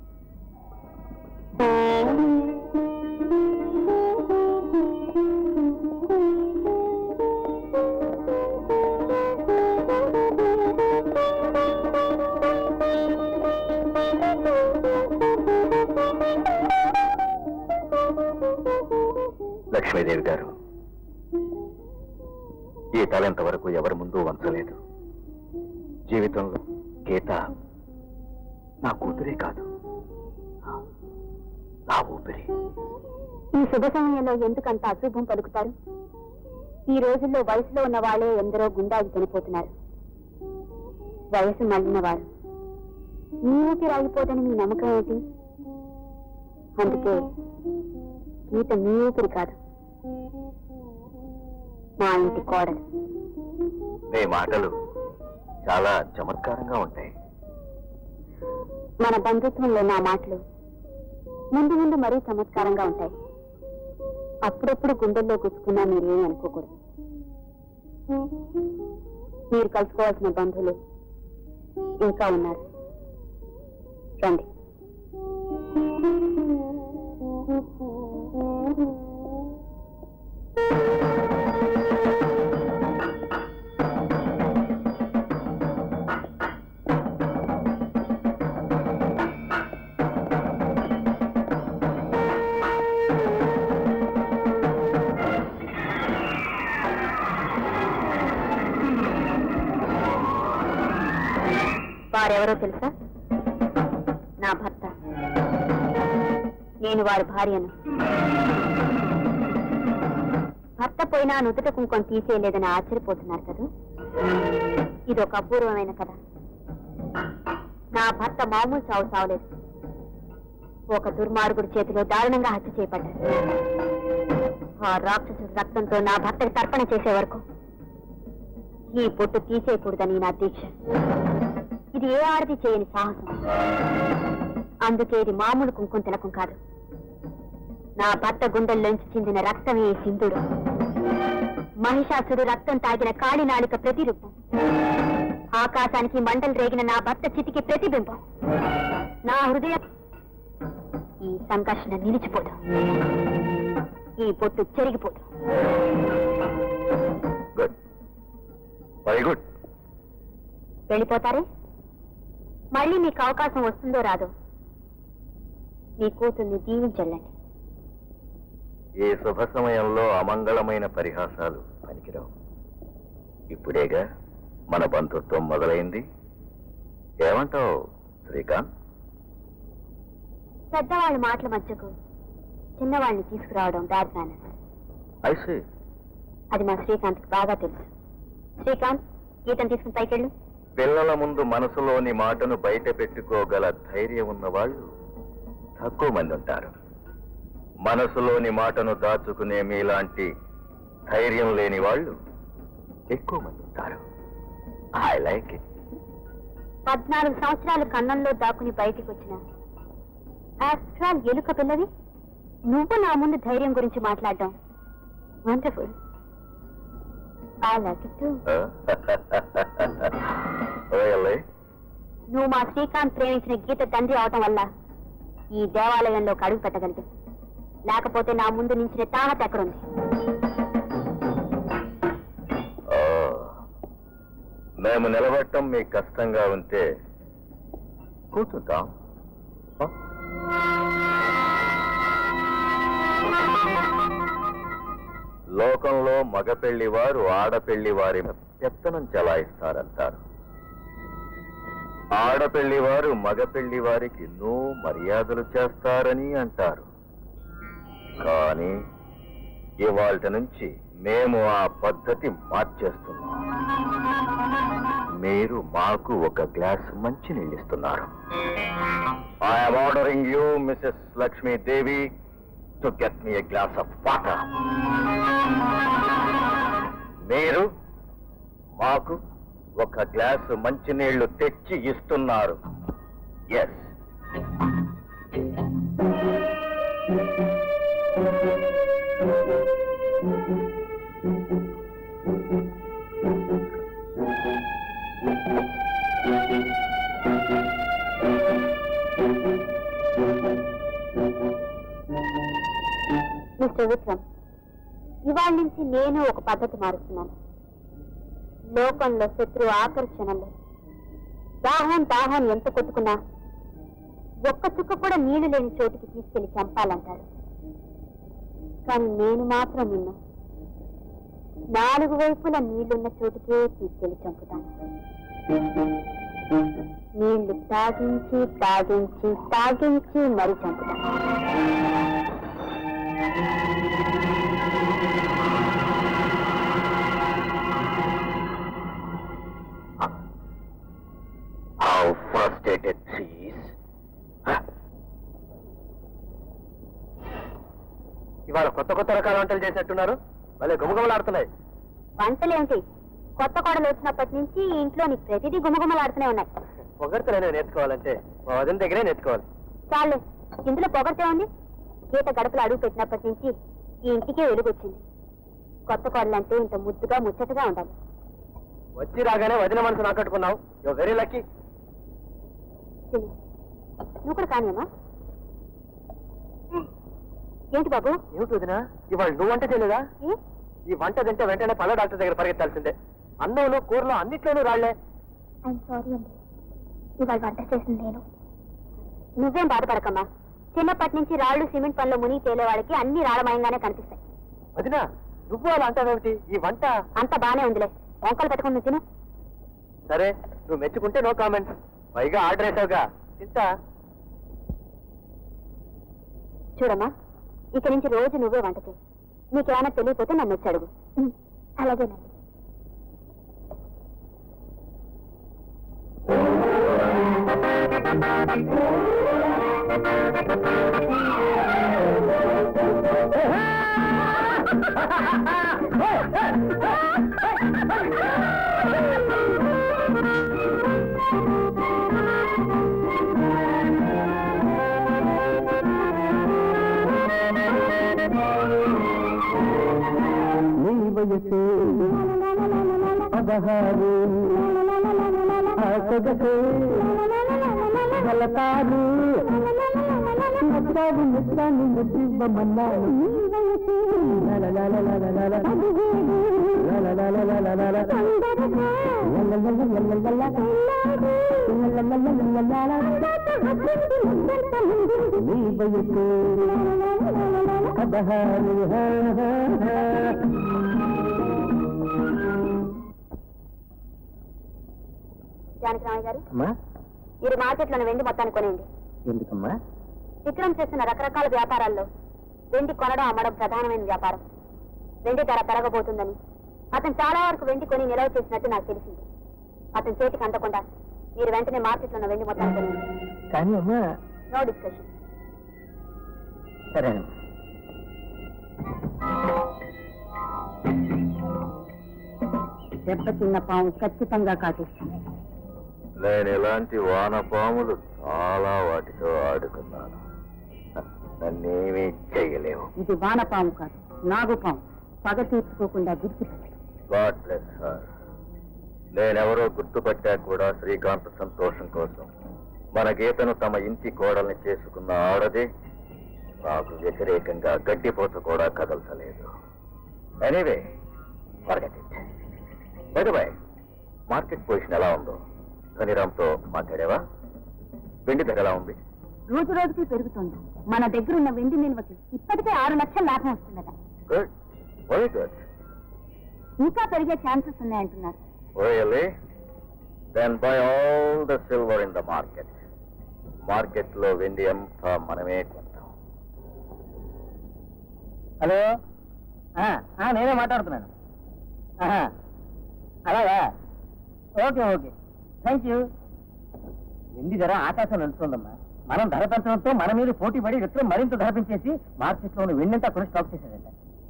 లక్ష్మీదేవి గారు ఈ తలంత వరకు ఎవరి ముందు వంచలేదు జీవితంలో గీత నా కూతురే కాదు నా ఊపిరి ఈ శుభ సమయంలో ఎందుకంత అశుభం పలుకుతారు ఈ రోజుల్లో వయసులో ఉన్న వాళ్ళే ఎందరో గుండాకి చనిపోతున్నారు వయసు మళ్ళిన వారు మీ ఊపిరి ఆగిపోదని మీ నమ్మకం ఏంటి అందుకే గీత మీ ఊపిరి కాదు మా ఇంటి కోడలు మీ మాటలు చాలా చమత్కారంగా ఉంటాయి మన బంధుత్వంలో నా మాటలు ముందు ముందు మరీ చమత్కారంగా ఉంటాయి అప్పుడప్పుడు గుండెల్లో గుచ్చుకున్నా మీరేమీ అనుకోకూడదు మీరు కలుసుకోవాల్సిన బంధువులు ఇంకా ఉన్నారు రండి వారెవరో తెలుసా నా భర్త నేను వారి భార్యను భర్త పోయినా నుదుట కుంకుమ తీసేయలేదని ఆశ్చర్యపోతున్నారు కదా ఇది ఒక అపూర్వమైన కథ నా భర్త మామూలు చావు చావలేదు ఒక దుర్మార్గుడి చేతిలో దారుణంగా హత్య చేయబడ్డాడు ఆ రాక్షసుడి రక్తంతో నా భర్తకి తర్పణ చేసే వరకు ఈ పొట్టు తీసేయకూడదని నా దీక్ష ఇది ఏ ఆడది చేయని సాహసం అందుకే ఇది మామూలు కుంకుమ తిలకం కాదు నా భర్త గుండెల్లోంచి చెందిన రక్తమే ఈ సింధుడు మహిషాసుడు రక్తం తాగిన కాళి నాలిక ప్రతిరూపం ఆకాశానికి మంటలు రేగిన నా భర్త చితికి ప్రతిబింబం నా హృదయం ఈ సంఘర్షణ నిలిచిపోదు ఈ పొట్టు చెరిగిపోదు గుడ్ వెరీ గుడ్ వెళ్ళిపోతారే మళ్ళీ మీకు అవకాశం వస్తుందో రాదో మీ కూతుర్ని దీవించండి ఈ శుభ సమయంలో అమంగళమైన పరిహాసాలు పనికిరావు ఇప్పుడేగా మన బంధుత్వం మొదలైంది ఏమంటావు శ్రీకాంత్ పెద్దవాళ్ళ మాటల మధ్యకు చిన్నవాళ్ళని తీసుకురావడం బ్యాడ్ మేనర్ ఐసీ అది మా శ్రీకాంత్కి బాగా తెలుసు శ్రీకాంత్ గీతం తీసుకుని పైకెళ్ళు పిల్లల ముందు మనసులోని మాటను బయట పెట్టుకోగల ధైర్యం ఉన్న వాళ్ళు తక్కువ మంది ఉంటారు మనసులోని మాటను దాచుకునే మీలాంటి ధైర్యం లేని వాళ్ళు ఎక్కువ మంది ఉంటారు ఐ లైక్ ఇట్ పద్నాలుగు సంవత్సరాలు కన్నంలో దాక్కుని బయటికి వచ్చిన ఆఫ్టర్ ఆల్ ఎలుక పిల్లవి నువ్వు నా ముందు ధైర్యం గురించి మాట్లాడడం wonderful I like it really నువ్వు మా శ్రీకాంత్ ప్రేమించిన గీత తండ్రి అవటం వల్ల ఈ దేవాలయంలోకి అడుగు పెట్టగలిగాం లేకపోతే నా ముందు నించిన తాహత ఎక్కడుంది మేము నిలబడటం మీకు కష్టంగా ఉంటే కూర్చుంటాం ఆ? లోకంలో మగ పెళ్లి వారు ఆడపెళ్లి వారి మీద పెత్తనం చెలాయిస్తారంటారు ఆడపెళ్లి వారు మగ పెళ్లి వారికి ఎన్నో మర్యాదలు చేస్తారని అంటారు కానీ ఇవాళ నుంచి మేము ఆ పద్ధతి మార్చేస్తున్నాం మీరు మాకు ఒక గ్లాస్ మంచి ఇస్తున్నారు I'm ordering you missus Lakshmidevi to get me a glass of water మీరు మాకు ఒక గ్లాసు మంచినీళ్లు తెచ్చి ఇస్తున్నారు ఎస్ మిస్టర్ విక్రమ్ ఇవాళ నుంచి నేను ఒక పద్ధతి మారుస్తున్నాను లోకంలో శత్రు ఆకర్షణలో దాహం దాహం ఎంత కొట్టుకున్నా ఒక్క చుక్క కూడా నీళ్లు లేని చోటికి తీసుకెళ్లి చంపాలంటారు కానీ నేను మాత్రం నిన్ను నాలుగు వైపుల నీళ్లున్న చోటికే తీసుకెళ్లి చంపుతాను నీళ్లు తాగించి తాగించి తాగించి మరి చంపుతాను హౌ ఫ్రస్ట్రేటెడ్ షీస్ ఇవాళ కొత్త కొత్త రకాల వంటలు చేసేట్టున్నారు భలే గుమగుమలాడుతున్నాయి వంటలేంటి కొత్త కోడలు వచ్చినప్పటి నుంచి ఈ ఇంట్లో నీకు ప్రతిదీ గుమగుమలాడుతూనే ఉన్నాయి పొగడ్తలనే నేర్చుకోవాలంటే మా వదిన దగ్గరే నేర్చుకోవాలి చాలు ఇందులో పొగడితే ఉంది గీత గడపలు అడుగు పెట్టినప్పటి నుంచి ఈ ఇంటికే వెలుగొచ్చింది కొత్త కోడలంటే ఇంత ముద్దుగా ముచ్చటగా ఉండాలి వచ్చి రాగానే వదిన మనసు నాకట్టుకున్నావు యో వెరీ లక్కీ తిను. నువ్వు కూడా కానియమ్మా ఏంటి బాబు ఏమిటి వదిన ఇవాళ నువ్వు వంట చేయలేదా ఏ? ఈ వంట తింటే వెంటనే పళ్ళ డాక్టర్ దగ్గర పరిగెత్తాల్సిందే అన్నంలో కూరలో అన్నిట్లోనూ రాళ్లే ఐఎమ్ సారీ అండి ఇవాళ వంట చేసింది నేను నువ్వేం బాధపడకమ్మా చిన్నప్పటి నుంచి రాళ్ళు సిమెంట్ పనులు మునిగి తేలే వాళ్ళకి అన్ని రాళమయంగానే కనిపిస్తాయి వదిన నువ్వు అలా అంటావేమిటి ఈ వంట అంత బానే ఉందిలే వంకలు పెట్టుకుని నువ్వు తిను సరే నువ్వు మెచ్చుకుంటే నో కామెంట్స్ పైగా ఆర్డర్ వేసావుగా తింటా చూడమ్మా ఇక నుంచి రోజు నువ్వే వంట చేయి నీకేమైనా తెలియకపోతే నన్ను వచ్చి అడుగు అలాగేనండి నీ వయసు పదహారు ఆ సొగసు గలతారు నచ్చావు నచ్చాను ముద్దివ్వమన్నాను నీ వయసు పదహారు జానకిరామయ్య గారు అమ్మా మీరు మార్కెట్లోని వెండి మొత్తాన్ని కొనేయండి ఎందుకమ్మా విక్రమ్ చేస్తున్న రకరకాల వ్యాపారాల్లో వెండి కొనడం అమ్మడం ప్రధానమైన వ్యాపారం వెండి ధర పెరగబోతుందని అతను చాలా వరకు వెండి కొని నిల్వ చేసినట్టు నాకు తెలిసింది అతని చేతికి అందకుండా మీరు వెంటనే మార్కెట్లో ఉన్న వెండి మొత్తాన్ని కొనేయండి కానీ అమ్మా నో డిస్కషన్ సరేనమ్మా దెబ్బతిన్న పాము ఖచ్చితంగా కాటేస్తుంది నేను ఇలాంటి వానపాములు చాలా వాటితో ఆడుకున్నాను నన్నేమీ చెయ్యలేవు ఇది వానపాము కాదు నాగుపాము పగ తీర్చుకోకుండా గుర్తుపెట్టు గాడ్ బ్లెస్ సార్ నేనెవరో గుర్తుపట్టా కూడా శ్రీకాంత్ సంతోషం కోసం మన గీతను తమ ఇంటి కోడల్ని చేసుకున్న ఆడది నాకు వ్యతిరేకంగా గడ్డిపోత కూడా కదల్చలేదు anyway forget it by market position ఎలా ఉందో ధనిరామ్తో మాట్లాడావా వెండి ధర ఎలా ఉంది రోజు రోజుకి పెరుగుతోంది మన దగ్గర ఉన్న వెండి నిల్వకి ఇప్పటికే ఆరు లక్షల లాభం వస్తున్నదా గుడ్ వెరీ గుడ్ ఇంకా పెరిగే ఛాన్సెస్ ఉన్నాయంటున్నారు Really? Then buy all the silver in the market. Market లో వెండి అంతా మనమే కొంటాం హలో ఆ, ఆ, నేనే మాట్లాడుతున్నాను ఆహా. అలాగా ఓకే ఓకే థ్యాంక్ యూ వెండి ధర ఆకాశం వెళ్తుందమ్మా మనం ధర పెంచడంతో మన మీద పోటీ పడి విక్రమ్ మరింత ధర పెంచేసి మార్కెట్లో ఉన్న వెండంతా కొని స్టాక్ చేశాడంట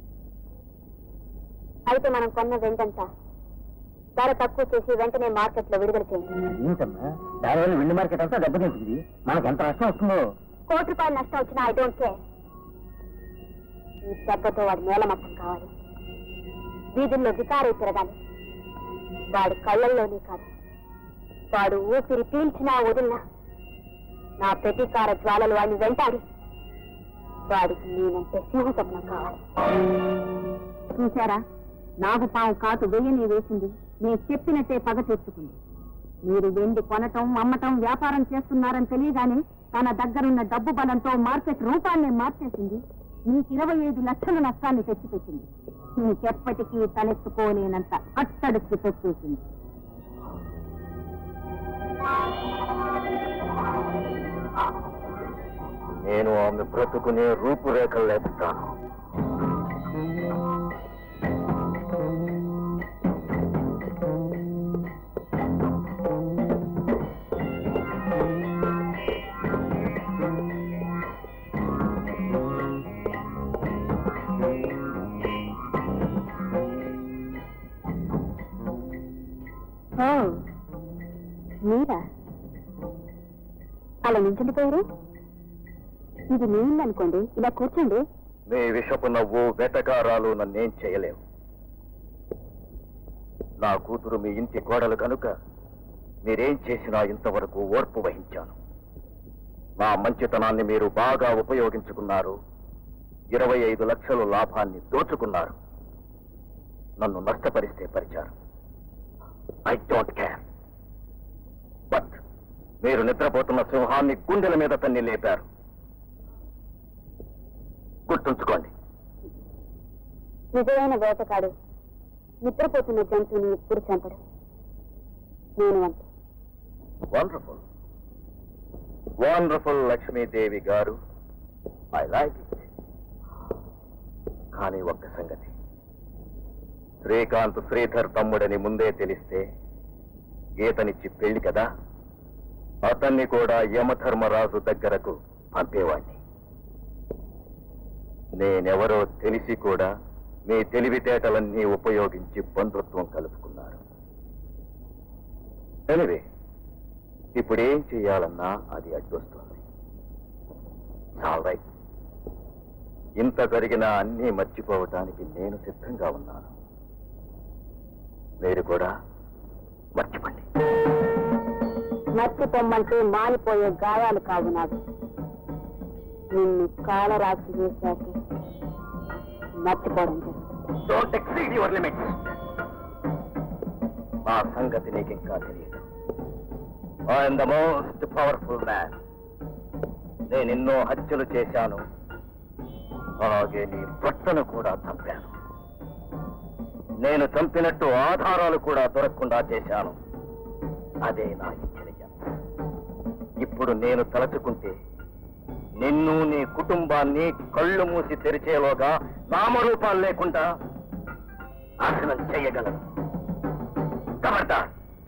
అయితే మనం కొన్న వెంటంతా ధర తక్కువ చేసి వెంటనే మార్కెట్లో విడుదల చేయండి ఏంటమ్మా దానివల్ల వెండి మార్కెట్ అంతా దెబ్బతింటుంది మనకు ఎంత నష్టం వస్తుందో కోటి రూపాయలు నష్టం వచ్చినా ఐ డోంట్ కేర్ ఈ దెబ్బతో వాడి నేలమట్టం కావాలి వీధుల్లో వికారై తిరగాలి వాడి కళ్ళల్లోనే కాదు వాడు ఊపిరి పీల్చినా వదిలినా నా ప్రతీకార జ్వాలలు వాడిని వెంటాడి వాడికి నేనంటే సింహస్వప్నం కావాలి చూసారా నాగుపాము కాటు వెయ్యని వేసింది నేను చెప్పినట్టే పగ తెచ్చుకుంది మీరు వెండి కొనటం అమ్మటం వ్యాపారం చేస్తున్నారని తెలియగానే తన దగ్గరున్న డబ్బు బలంతో మార్కెట్ రూపాన్ని మార్చేసింది మీకు ఇరవై ఐదు లక్షల నష్టాన్ని తెచ్చిపెట్టింది మీకెప్పటికీ తలెత్తుకోలేనంత అట్టడికి తొక్కేసింది నేను ఆమె బ్రతుకునే రూపురేఖలు లేపుతాను ఓ మీరా అలా నించుండిపోయారు ఇది మీ ఇల్లు అనుకోండి ఇలా కూర్చోండి మీ విషపు నవ్వు వెటకారాలు నన్నేం చేయలేవు నా కూతురు మీ ఇంటి కోడలు కనుక మీరేం చేసినా ఇంతవరకు ఓర్పు వహించాను నా మంచితనాన్ని మీరు బాగా ఉపయోగించుకున్నారు ఇరవై ఐదు లక్షల లాభాన్ని దోచుకున్నారు నన్ను నష్టపరిస్తే పరిచారు ఐ డోంట్ కేర్ బట్ మీరు నిద్రపోతున్న సింహాన్ని గుండెల మీద తన్ని లేపారు గుర్తుంచుకోండి నిజమైన వేటకాడు నిద్రపోతున్న జంతువుని ఎప్పుడు చంపడు నేను అంతే వండర్ఫుల్ వండర్ఫుల్ లక్ష్మీదేవి గారు ఐ లైక్ ఇట్ కానీ ఒక్క సంగతి శ్రీకాంత్ శ్రీధర్ తమ్ముడని ముందే తెలిస్తే గీతనిచ్చి పెళ్లి కదా అతన్ని కూడా యమధర్మరాజు దగ్గరకు పంపేవాణ్ణి నేనెవరో తెలిసి కూడా మీ తెలివితేటలన్నీ ఉపయోగించి బంధుత్వం కలుపుకున్నారు ఎనివే ఇప్పుడేం చెయ్యాలన్నా అది అడ్డొస్తుంది చాలా రైట్ ఇంత జరిగినా అన్నీ మర్చిపోవటానికి నేను సిద్ధంగా ఉన్నాను మీరు కూడా మర్చిపోండి మర్చిపోమ్మంటే మానిపోయే గాయాలు కావు నాకు నిన్ను కాలరాశి వేశాక మర్చిపోవడం జరుగుతుంది. డోంట్ ఎక్సీడ్ యువర్ లిమిట్స్ నా సంగతి నీకు ఇంకా తెలియదు I'm the most powerful man నేను ఎన్నో హత్యలు చేశాను అలాగే నీ భర్తను కూడా చంపాను నేను చంపినట్టు ఆధారాలు కూడా దొరకకుండా చేశాను అదే నా ఇంటెలిజెన్స్ ఇప్పుడు నేను తలచుకుంటే నిన్ను నీ కుటుంబాన్ని కళ్ళు మూసి తెరిచేలోగా నామరూపాలు లేకుండా నాశనం చేయగలను ఖబర్దార్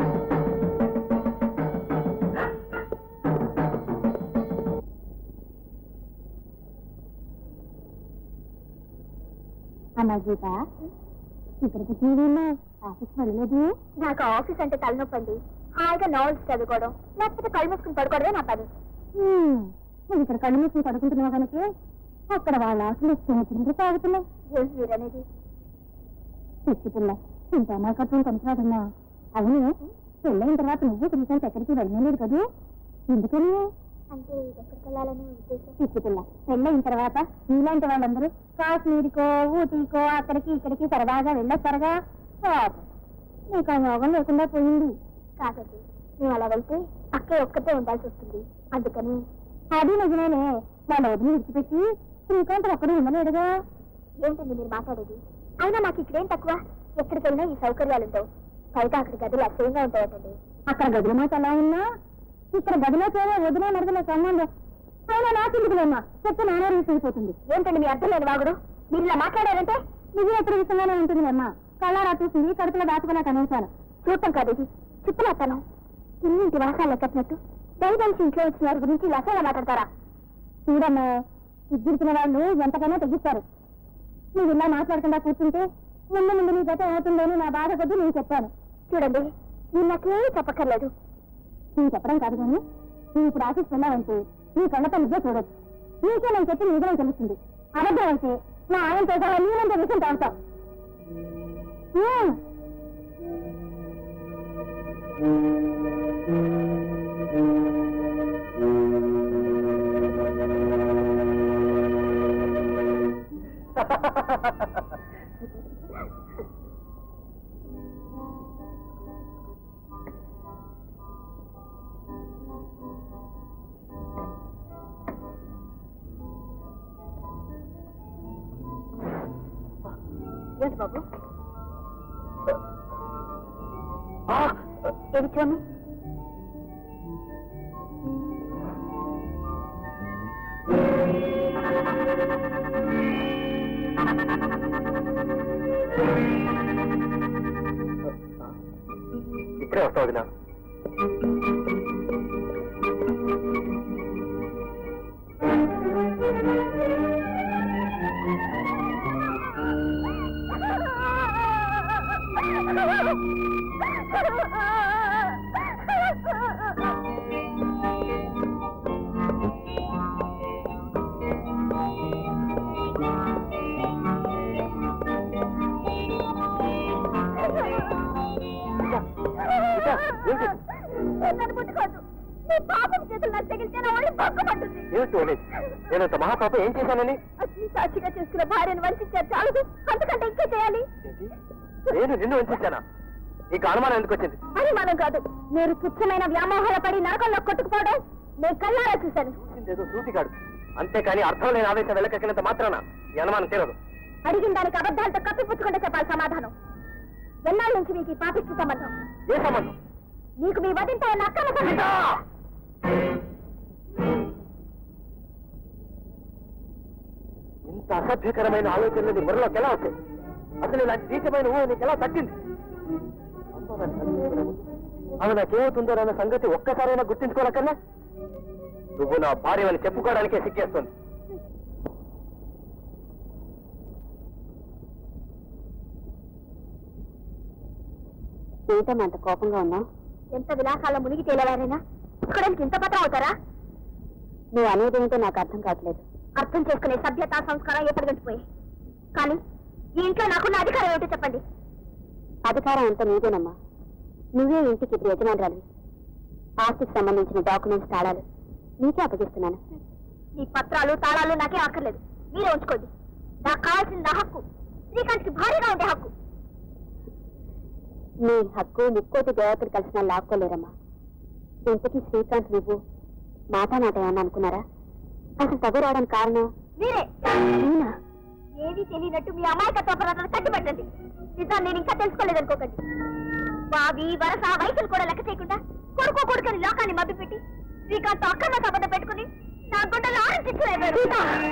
అన్నా గీత ఇక్కడికి టీవీలో ఆఫీస్ వెళ్ళలేదు నాకు ఆఫీస్ అంటే తలనొప్పండి హాయిగా నావెల్స్ చదువుకోవడం లేకపోతే కళ్ళు మూసుకుని పడుకోవడమే నా పని హ్మ్, నువ్వు ఇక్కడ కళ్ళు మూసుకుని పడుకుంటున్నావు కనుక అక్కడ వాళ్ళ ఆటలు చిన్న చిన్న తాగుతున్నావు ఏం మీరనేది పిచ్చి పిల్ల ఇంత అమాయకత్వం కనిపిరాదమ్మా అవును పెళ్ళైన తర్వాత నువ్వు శ్రీకాంత్ ఎక్కడికి వెళ్ళలేదు కదూ ఎందుకని అంటే ఎక్కడికి వెళ్ళాలని ఉద్దేశం పిచ్చి పిల్ల పెళ్ళైన తర్వాత నీలాంటి వాళ్ళందరూ కాశ్మీర్కో ఊటీకో అక్కడికి ఇక్కడికి సరదాగా వెళ్ళొస్తారుగా పాపం. నీకు ఆ యోగం లేకుండా పోయింది కాదండి మేము అలా వెళ్తే అక్కే ఒక్కతే ఉండాల్సి వస్తుంది అందుకని అది నిజమేనే వాళ్ళ వదిలి విడిచిపెట్టి శ్రీకాంత్ ఒక్కడు ఉండలేడుగా ఏంటండి మీరు మాట్లాడేది అయినా మాకు ఇక్కడేం తక్కువ ఎక్కడికి వెళ్ళినా ఈ సౌకర్యాలు ఉండవు పైగా అక్కడ గదులు అసహ్యంగా ఉంటాయటండి అక్కడ గదిలో మాట ఎలా ఉన్నా ఇక్కడ గదిలో చేరే వదిలే మరదల సంబంధం అయినా నాకెందుకులేమ్మా చెప్తే నానా రీస్ అయిపోతుంది ఏంటండి మీ అర్థం లేని వాగుడు మీరు ఇలా మాట్లాడారంటే నిజం ఎప్పుడు విషయంగానే ఉంటుంది అమ్మా కళ్ళారా చూసింది కడుపులో దాచుకున్నా కనేసాను చూడటం కాదు ఇది చిప్పులత్తనం ఇన్నింటి వాసాలు ఎక్కట్టినట్టు దయదలిసి ఇంట్లో వచ్చిన వారి గురించి ఇలా అసలు మాట్లాడతారా చూడమ్మా ఇద్దరికిన వాళ్ళు ఎంతకైనా తగ్గిస్తారు నువ్వు ఇలా మాట్లాడకుండా కూర్చుంటే ముందు ముందు నీ గత అవుతుందని నా బాధ కొద్ది నేను చెప్పాను చూడండి మీరు నాకేమీ చెప్పక్కర్లేదు నేను చెప్పడం కాదు కానీ నువ్వు ఇప్పుడు ఆఫీస్ వెళ్ళావంటే నీ కళ్ళతో నిజం చూడొచ్చు నీకే నేను చెప్పి నిజం తెలుస్తుంది అబద్ధం అయితే నా ఆయన చేసావా నేనంత విషయం తాగుతావు ఏంటి బాబు ఏది చూడండి ఇక్కడే వస్తావు వదినా నన్ను ముట్టుకోవద్దు నీ పాపం చేతులు నాకు తగిలితే నా ఒళ్ళు పక్కపడుతుంది ఏమిటి వదిలేది? నేను అంత మహాపాపం ఏం చేశానని అగ్ని సాక్షిగా చేసుకున్న భార్యను వంచారు చాలదు అంతకంటే ఇంకే చేయాలి ఏంటి? నేను నిన్ను వంచానా నీకు అనుమానం ఎందుకు వచ్చింది అని మనం కాదు మీరు తుచ్చమైన వ్యామోహాల పడి నరకంలో కొట్టుకుపోవడం నేను కళ్ళారా చూశాను చూసిందేదో సూటిగాడు అంతేకాని అర్థం లేని ఆవేశం వెళ్ళకెక్కినంత మాత్రాన ఈ అనుమానం తీరదు అడిగిన దానికి అబద్ధాలతో కప్పిపుచ్చుకుంటే చెప్పాలి సమాధానం ఎన్నాళ్ళ నుంచి మీకు ఈ పాపిష్టి సంబంధం ఏ సంబంధం నీకు మీ వదింత అక్కల సీత! అసభ్యకరమైన ఆలోచనలు నీ బుర్రలోకి ఎలా వచ్చాయి అసలు ఇలాంటి నీచమైన ఊహ నీకు ఎలా తట్టింది అమ్మ నన్ను చదివించడం ముందు ఆమె నాకేమవుతుందో అన్న సంగతి ఒక్కసారైనా గుర్తించుకోలేకన్నా నువ్వు నా భార్యని చెప్పుకోవడానికే సిక్కేస్తుంది ఏంటమ్మా అంత కోపంగా ఉన్నావు ఎంత విలాసాల మునిగి తేలేవారైనా ఇక్కడానికి ఇంత పత్రం అవుతారా నువ్వు అనేది ఏంటో నాకు అర్థం కావట్లేదు అర్థం చేసుకునే సభ్యత సంస్కారం ఎప్పటికంటిపోయాయి కానీ ఈ ఇంట్లో నాకున్న అధికారం ఏమిటో చెప్పండి అధికారం అంతా నీదేనమ్మా నువ్వే ఇంటికి ఇప్పుడు యజమానురాలివి ఆస్తికి సంబంధించిన డాక్యుమెంట్స్ తాళాలు నీకే అప్పగిస్తున్నాను ఈ పత్రాలు తాళాలు నాకే అక్కర్లేదు మీరే ఉంచుకోండి నాకు కావాల్సిన నా హక్కు శ్రీకాంత్కి భారీగా ఉండే హక్కు నీ హక్కు ముక్కోటి దేవతలు కలిసిన లాక్కోలేరమ్మా ఇంతకీ శ్రీకాంత్ నువ్వు మాట మాట ఏమన్నా అనుకున్నారా అసలు తగు రావడానికి కారణం మీరే నేనా ఏమీ తెలియనట్టు మీ అమాయకత్వ పదార్థాలు కట్టిపెట్టండి నిజాన్ని నేను ఇంకా తెలుసుకోలేదనుకోకండి బావి వరస వయసులు కూడా లెక్క చేయకుండా కొడుకు కొడుకని లోకాన్ని మభ్యపెట్టి శ్రీకాంత్ అక్కన్న సంబంధం పెట్టుకుని నా గుండెలు ఆరంభించలేదు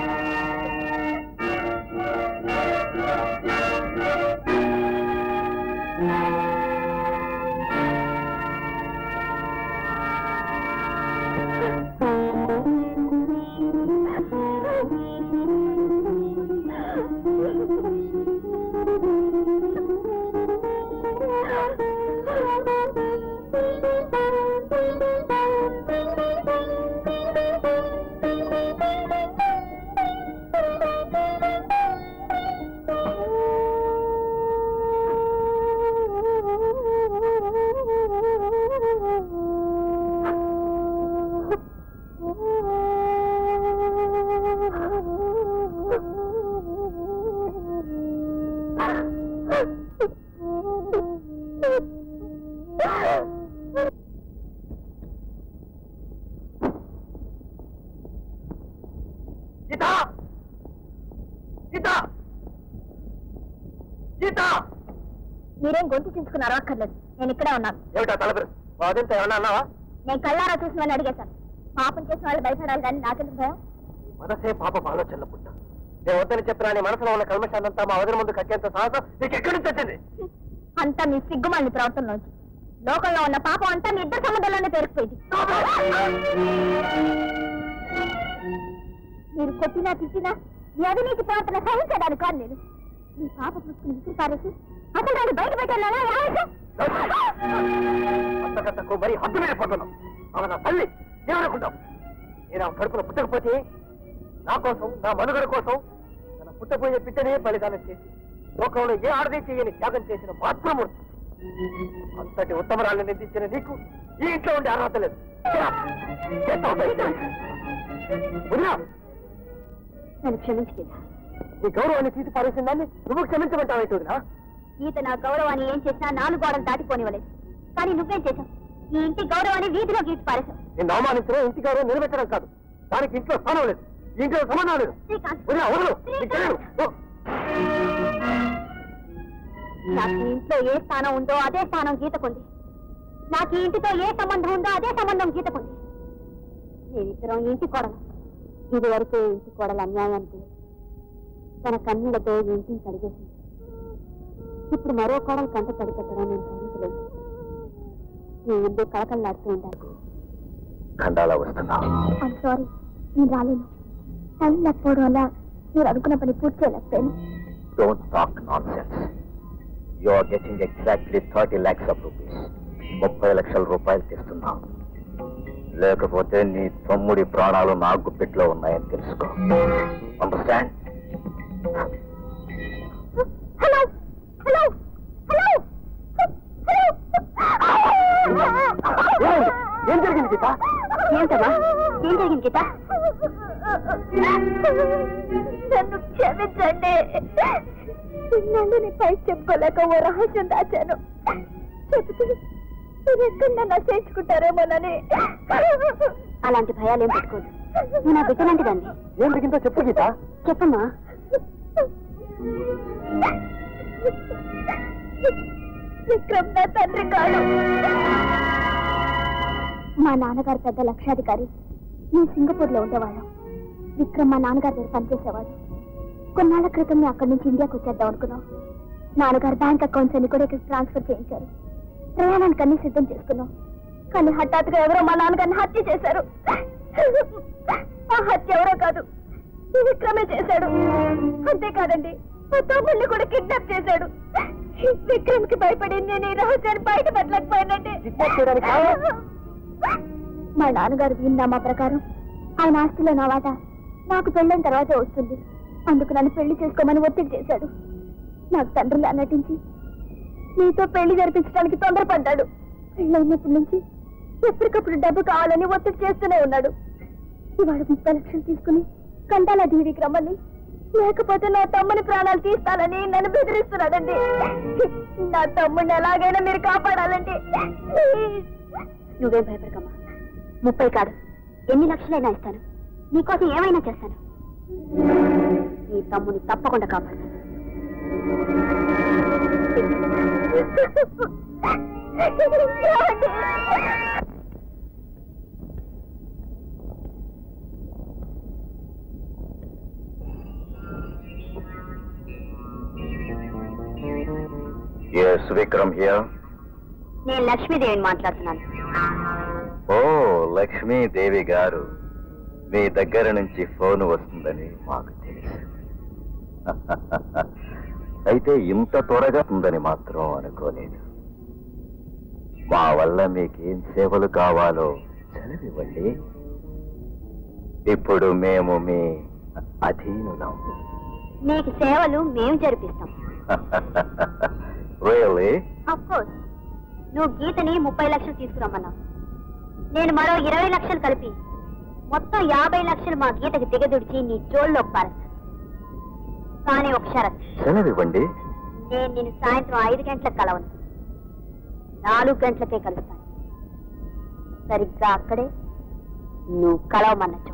గీత గీత గీత మీరేం గొంతు చించుకున్నారో అక్కర్లేదు నేను ఇక్కడే ఉన్నాను ఏమిటా తలపరి అదంతా ఏమన్నా అన్నావా నేను కళ్ళారా చూసిన వాళ్ళని అడిగేశాను పాపం చేసిన వాళ్ళు భయపడాలి కానీ నాకెందుకు భయం నీ మనసే పాప ఆలోచనల పుట్ట నేను వద్దని చెప్పినా నీ మనసులో ఉన్న కల్మషాన్నంతా మా వదిన ముందు కక్కేంత సాహసం నీకు ఎక్కడి నుంచి వచ్చింది అంతా మీ సిగ్గుమాలిన ప్రవర్తనలోంచి లోకంలో ఉన్న పాపం అంతా మీ ఇద్దరు సంబంధంలోనే పేరుకుపోయింది మీరు కొట్టినా తిట్టినా మీ అవినీతి ప్రవర్తన సహించడానికి కాదు నేను మీ పాప పుట్టుకుని విసిరి పారేసి అసలు దాన్ని బయట పెట్టాలా అంతకంతకు మరి హద్దు మీద పడుతున్నాం ఆమె నా తల్లి ఏమనుకుంటాం నేను ఆ కడుపులో పుట్టకపోతే నా కోసం నా మనుగడ కోసం తన పుట్టబోయే బిడ్డనే బలిదానం చేసి లోకంలో ఏ ఆడదే చేయని త్యాగం చేసిన మాతృమూర్తి అంతటి ఉత్తమరాలను నిందించిన నీకు ఈ ఇంట్లో ఉండే అర్హత లేదు Get out of here. వదినా, నన్ను క్షమించలేదు నీ గౌరవాన్ని తీసి పారేసిన దాన్ని నువ్వు క్షమించమంటావేంటున్నా ఈత నా గౌరవాన్ని ఏం చేసినా నాలుగు గోడలు దాటిపోనివ్వలేదు కానీ నువ్వేం చేశావు ఈ ఇంటి గౌరవాన్ని వీధిలో గీసి పారేశావు నిన్ను అవమానించడం ఇంటి గౌరవం నిలబెట్టడం కాదు దానికి ఇంట్లో స్థానం లేదు ఈ ఇంట్లో సంబంధం లేదు శ్రీకాంత్ వదినా, వదలు నీకు తెలియదు. ఓ. నాకు ఈ ఇంట్లో ఏ స్థానం ఉందో అదే స్థానం గీతకుంది నాకు ఈ ఇంటితో ఏ సంబంధం ఉందో అదే సంబంధం గీతకుంది మేమిద్దరం ఇంటి కోడలు ఇది వరకు ఇంటి కోడలు అన్యాయానికి తన కన్నులతో ఈ ఇంటిని కడిగేసింది ఇప్పుడు మరో కోడలు కంట తడి పెట్టడం నేను సహించలేదు నీ ఇల్లు కళకళలాడుతూ ఉండాలి ఖండాలా వస్తున్నావు ఐమ్ సారీ నేను రాలేను టైం లేకపోవడం వల్ల మీరు అనుకున్న పని పూర్తి చేయలేకపోయాను don't talk nonsense you are getting exactly thirty lakhs of rupees ముప్పై లక్షల రూపాయలు తెస్తున్నావు లేకపోతే నీ తమ్ముడి ప్రాణాలు నా గుప్పిట్లో ఉన్నాయని తెలుసుకో అండర్స్టాండ్ హలో హలో హలో ఏమైంది? ఏం జరిగింది గీత ఏంటమ్మా ఏం జరిగింది గీత నన్ను క్షమించండి నన్ను నీ పై చెప్పుకోలేక ఓ రహస్యం దాచాను చెబితే మీరు ఎక్కడ నన్ను చేర్చుకుంటారేమోనని అలాంటి భయాలు ఏం పెట్టుకోదు నువ్వు నా బిడ్డ లాంటిదండి ఏం జరిగిందో చెప్పు గీత చెప్పమ్మా విక్రమ్ నా తండ్రి కాదు మా నాన్నగారు పెద్ద లక్షాధికారి నేను సింగపూర్ లో ఉండేవాళ్ళం విక్రమ్ మా నాన్నగారి దగ్గర పనిచేసేవాడు కొన్నాళ్ళ క్రితం మేము అక్కడి నుంచి ఇండియాకి వచ్చేద్దాం అనుకున్నాం నాన్నగారు బ్యాంక్ అకౌంట్స్ అన్ని కూడా ఇక్కడ ట్రాన్స్ఫర్ చేయించారు ప్రయాణానికి అన్ని సిద్ధం చేసుకున్నాం కానీ హఠాత్తుగా ఎవరో మా నాన్నగారిని హత్య చేశారు ఆ హత్య ఎవరో కాదు ఈ విక్రమే చేశాడు అంతేకాదండి మా తమ్ముడిని కూడా కిడ్నాప్ చేశాడు విక్రమ్ కి భయపడి నేను ఈ రహస్యాన్ని బయట పెట్టలేకపోయానండి కిడ్నాప్ చేయడానికి కారణం? మా నాన్నగారు వీలునామా ప్రకారం ఆయన ఆస్తిలో నా వాటా నాకు పెళ్ళైన తర్వాతే వస్తుంది అందుకు నన్ను పెళ్లి చేసుకోమని ఒత్తిడి చేశాడు నాకు తండ్రిలా నటించి నీతో పెళ్లి జరిపించడానికి తొందరపడ్డాడు పెళ్ళైనప్పటి నుంచి ఎప్పటికప్పుడు డబ్బు కావాలని ఒత్తిడి చేస్తూనే ఉన్నాడు ఇవాడు ముప్పై లక్షలు తీసుకుని కంటాల దీవికి రమ్మని లేకపోతే నా తమ్ముని ప్రాణాలు తీస్తానని నన్ను బెదిరిస్తున్నాడండి నా తమ్ముడిని ఎలాగైనా మీరు కాపాడాలండి నువ్వేం భయపడకమ్మా ముప్పై కాదు ఎన్ని లక్షలైనా ఇస్తాను నీకోసం ఏమైనా చేస్తాను నీ తమ్ముని తప్పకుండా కాపాడతాను ఎస్ విక్రమ్ హియర్ నేను లక్ష్మీదేవిని మాట్లాడుతున్నాను ఓ లక్ష్మీదేవి గారు మీ దగ్గర నుంచి ఫోన్ వస్తుందని మాకు తెలుసు అయితే ఇంత త్వరగా ఉందని మాత్రం అనుకోలేదు మా వల్ల మీకేం సేవలు కావాలో సెలవివ్వండి ఇప్పుడు మేము మీ అధీనులం నీకు సేవలు మేము జరిపిస్తాం రియలీ అఫ్ కోర్స్ నువ్వు గీతని ముప్పై లక్షలు తీసుకురమ్మన్నావు నేను మరో ఇరవై లక్షలు కలిపి మొత్తం యాభై లక్షలు మా గీతకి దిగదుడిచి నీ జోల్లో పారేస్తాను కానీ ఒక షరత్ సెలవివ్వండి నేను నిన్ను సాయంత్రం ఐదు గంటలకు కలవను నాలుగు గంటలకే కలుస్తాను సరిగ్గా అక్కడే నువ్వు కలవమన్న చోటు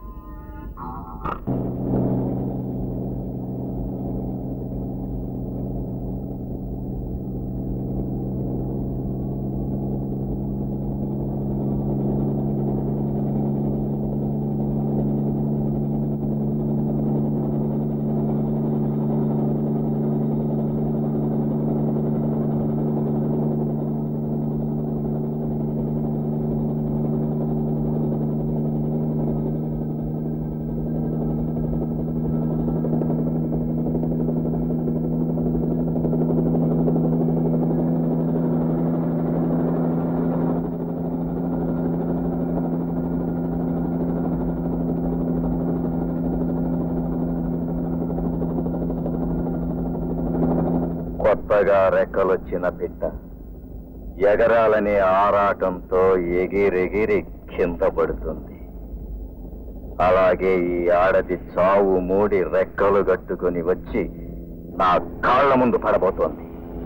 కొత్తగా రెక్కలొచ్చిన బిడ్డ ఎగరాలనే ఆరాటంతో ఎగిరెగిరి కింద పడుతుంది అలాగే ఈ ఆడది చావు మూడి రెక్కలు గట్టుకుని వచ్చి నా కాళ్ళ ముందు పడబోతోంది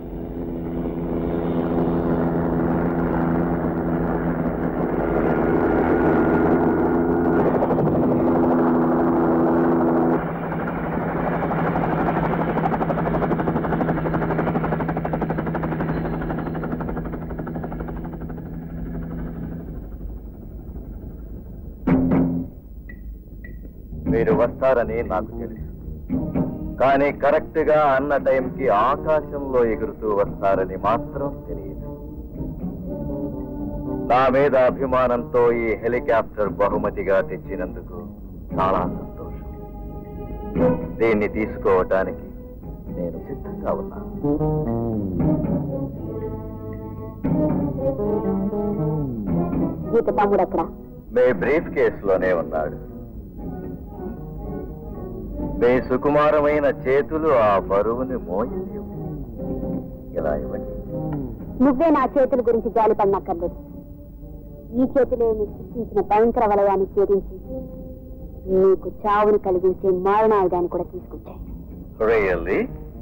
మీరు వస్తారని నాకు తెలుసు కానీ కరెక్ట్ గా అన్న టైంకి ఆకాశంలో ఎగురుతూ వస్తారని మాత్రం తెలియదు నా మీద అభిమానంతో ఈ హెలికాప్టర్ బహుమతిగా తెచ్చినందుకు చాలా సంతోషం దీన్ని తీసుకోవటానికి నేను సిద్ధంగా ఉన్నాను గీత తమ్ముడు అక్కడ మీ బ్రీఫ్ కేసులోనే ఉన్నాడు మీ సుకుమారమైన చేతులు ఆ బరువుని మోయలేవు ఇలా ఇవ్వండి నువ్వే నా చేతుల గురించి జాలిపడినక్కర్లేదు ఈ చేతులే నీకు సృష్టించిన భయంకర వలయాన్ని ఛేదించి నీకు చావుని కలిగించే మారణాయుధాన్ని కూడా తీసుకొచ్చాయి రియల్లీ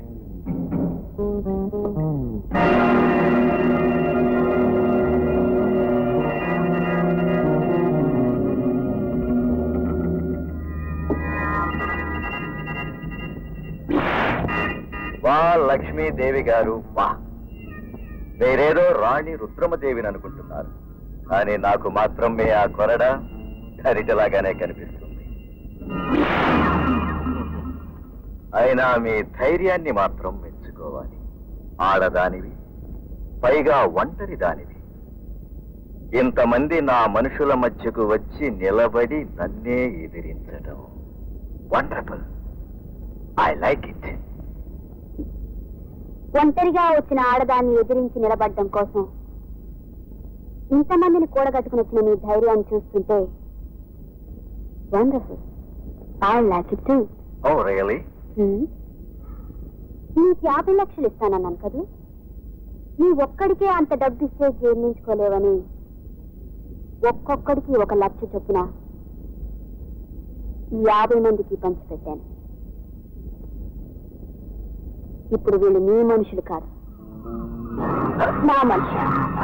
వా లక్ష్మీదేవి గారు వా మీరేదో రాణి రుద్రమదేవిని అనుకుంటున్నారు కానీ నాకు మాత్రం మీ ఆ కొరడ ఖరీదలాగానే కనిపిస్తుంది అయినా మీ ధైర్యాన్ని మాత్రం మెచ్చుకోవాలి ఆడదానివి పైగా ఒంటరి దానివి ఇంతమంది నా మనుషుల మధ్యకు వచ్చి నిలబడి నన్నే ఎదిరించడం వండర్ఫుల్ ఐ లైక్ ఇట్ ఒంటరిగా వచ్చిన ఆడదాన్ని ఎదిరించి నిలబడడం కోసం ఇంతమందిని కూడగట్టుకుని వచ్చిన నీ ధైర్యాన్ని చూస్తుంటే wonderful I like it too ఓ రియలీ నీకు యాభై లక్షలు ఇస్తానన్నాను కదూ నీ ఒక్కడికే అంత డబ్బు ఇస్తే జీర్ణించుకోలేవని ఒక్కొక్కడికి ఒక లక్ష చొప్పున ఈ యాభై మందికి పంచిపెట్టాను ఇప్పుడు వీళ్ళు నీ మనుషులు కాదు నా మనుషులు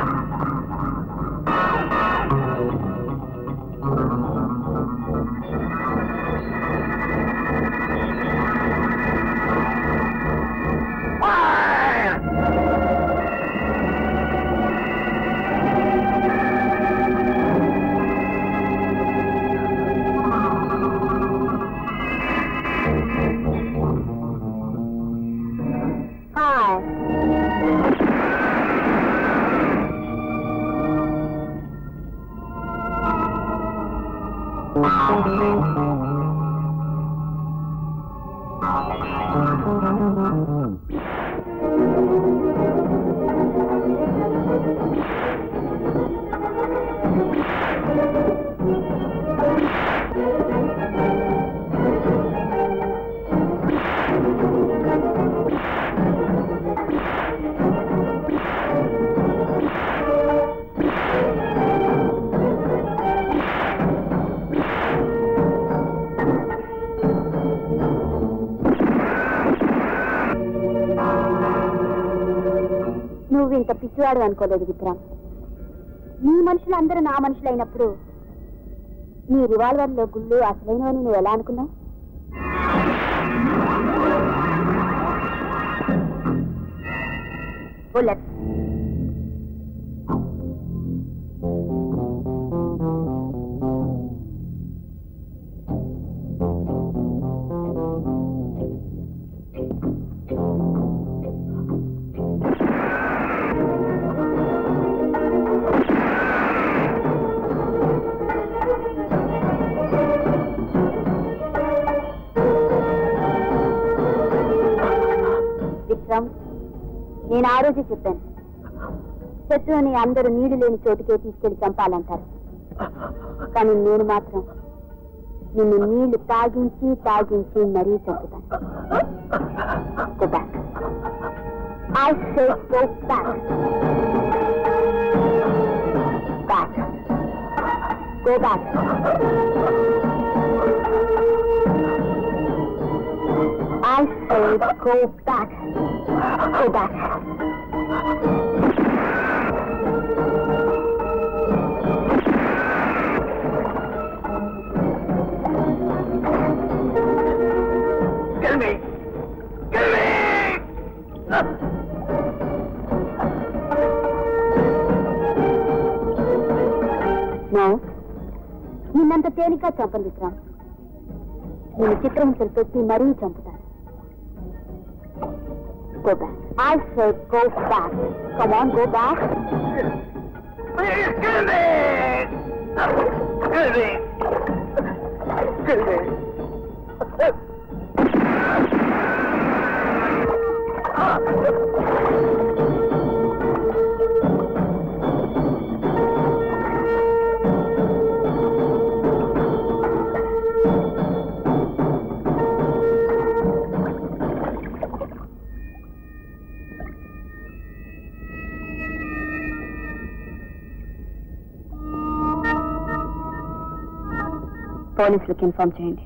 హాయ్ నువ్వు ఇంత పిచ్చివాడు అనుకోలేదు విక్రమ్ నీ మనుషులు అందరూ నా మనుషులు అయినప్పుడు నీ రివాల్వర్లో గుళ్ళు అసలైనవని నువ్వు ఎలా అనుకున్నావు బుల్లెట్ విక్రమ్ నేను ఆ రోజే చెప్పాను శత్రువుని అందరూ నీళ్లు లేని చోటుకే తీసుకెళ్లి చంపాలంటారు కానీ నేను మాత్రం నిన్ను నీళ్లు తాగించి తాగించి మరీ చంపుతాను Go back. I say go back. Back. Go back. I say go back. Go back. Kill me! Kill me! No నిన్నంత తేలిక చంపను విక్రమ్ నేను చిత్రహింసలు పెట్టి మరీ చంపుతాను go back I say go back come on go back Please kill me! Kill me! Kill me! పోలీసులకు inform చేయండి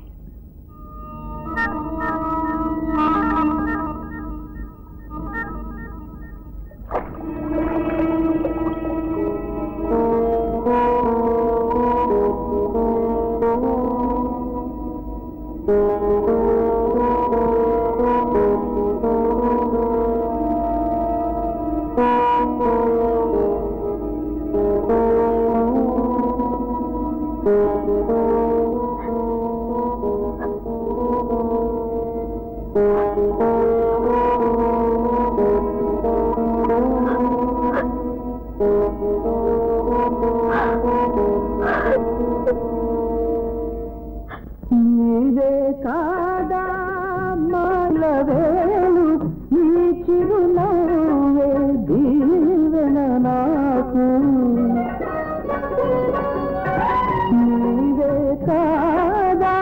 నీవే కాదా మాలవేలు నీ చిరునవ్వే దీవెన నాకు నీవే కాదా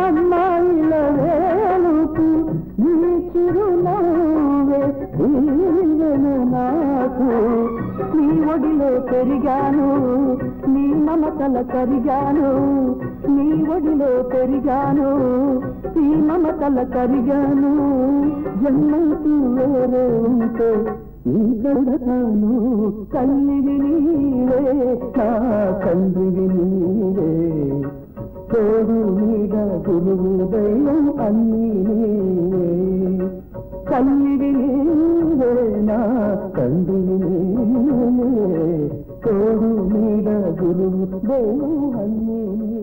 మైలవేలుకు నీ చిరునవ్వే దీవెన నాకు నీ ఒడిలో పెరిగాను నీ మమతల కరిగాను నీ ఒడిలో పెరిగాను నీ మమతల కరిగాను జన్మంతు వేరే ఉంటే నీ గడతాను కల్లివి నీవే నా తండ్రివి నీవే తోడు నీడ గురువు దైవం అన్నీ నీవే కల్లివి నీవే నా తండ్రివి నీవే తోడు నీడ గురువు దైవం అన్నీ నీవే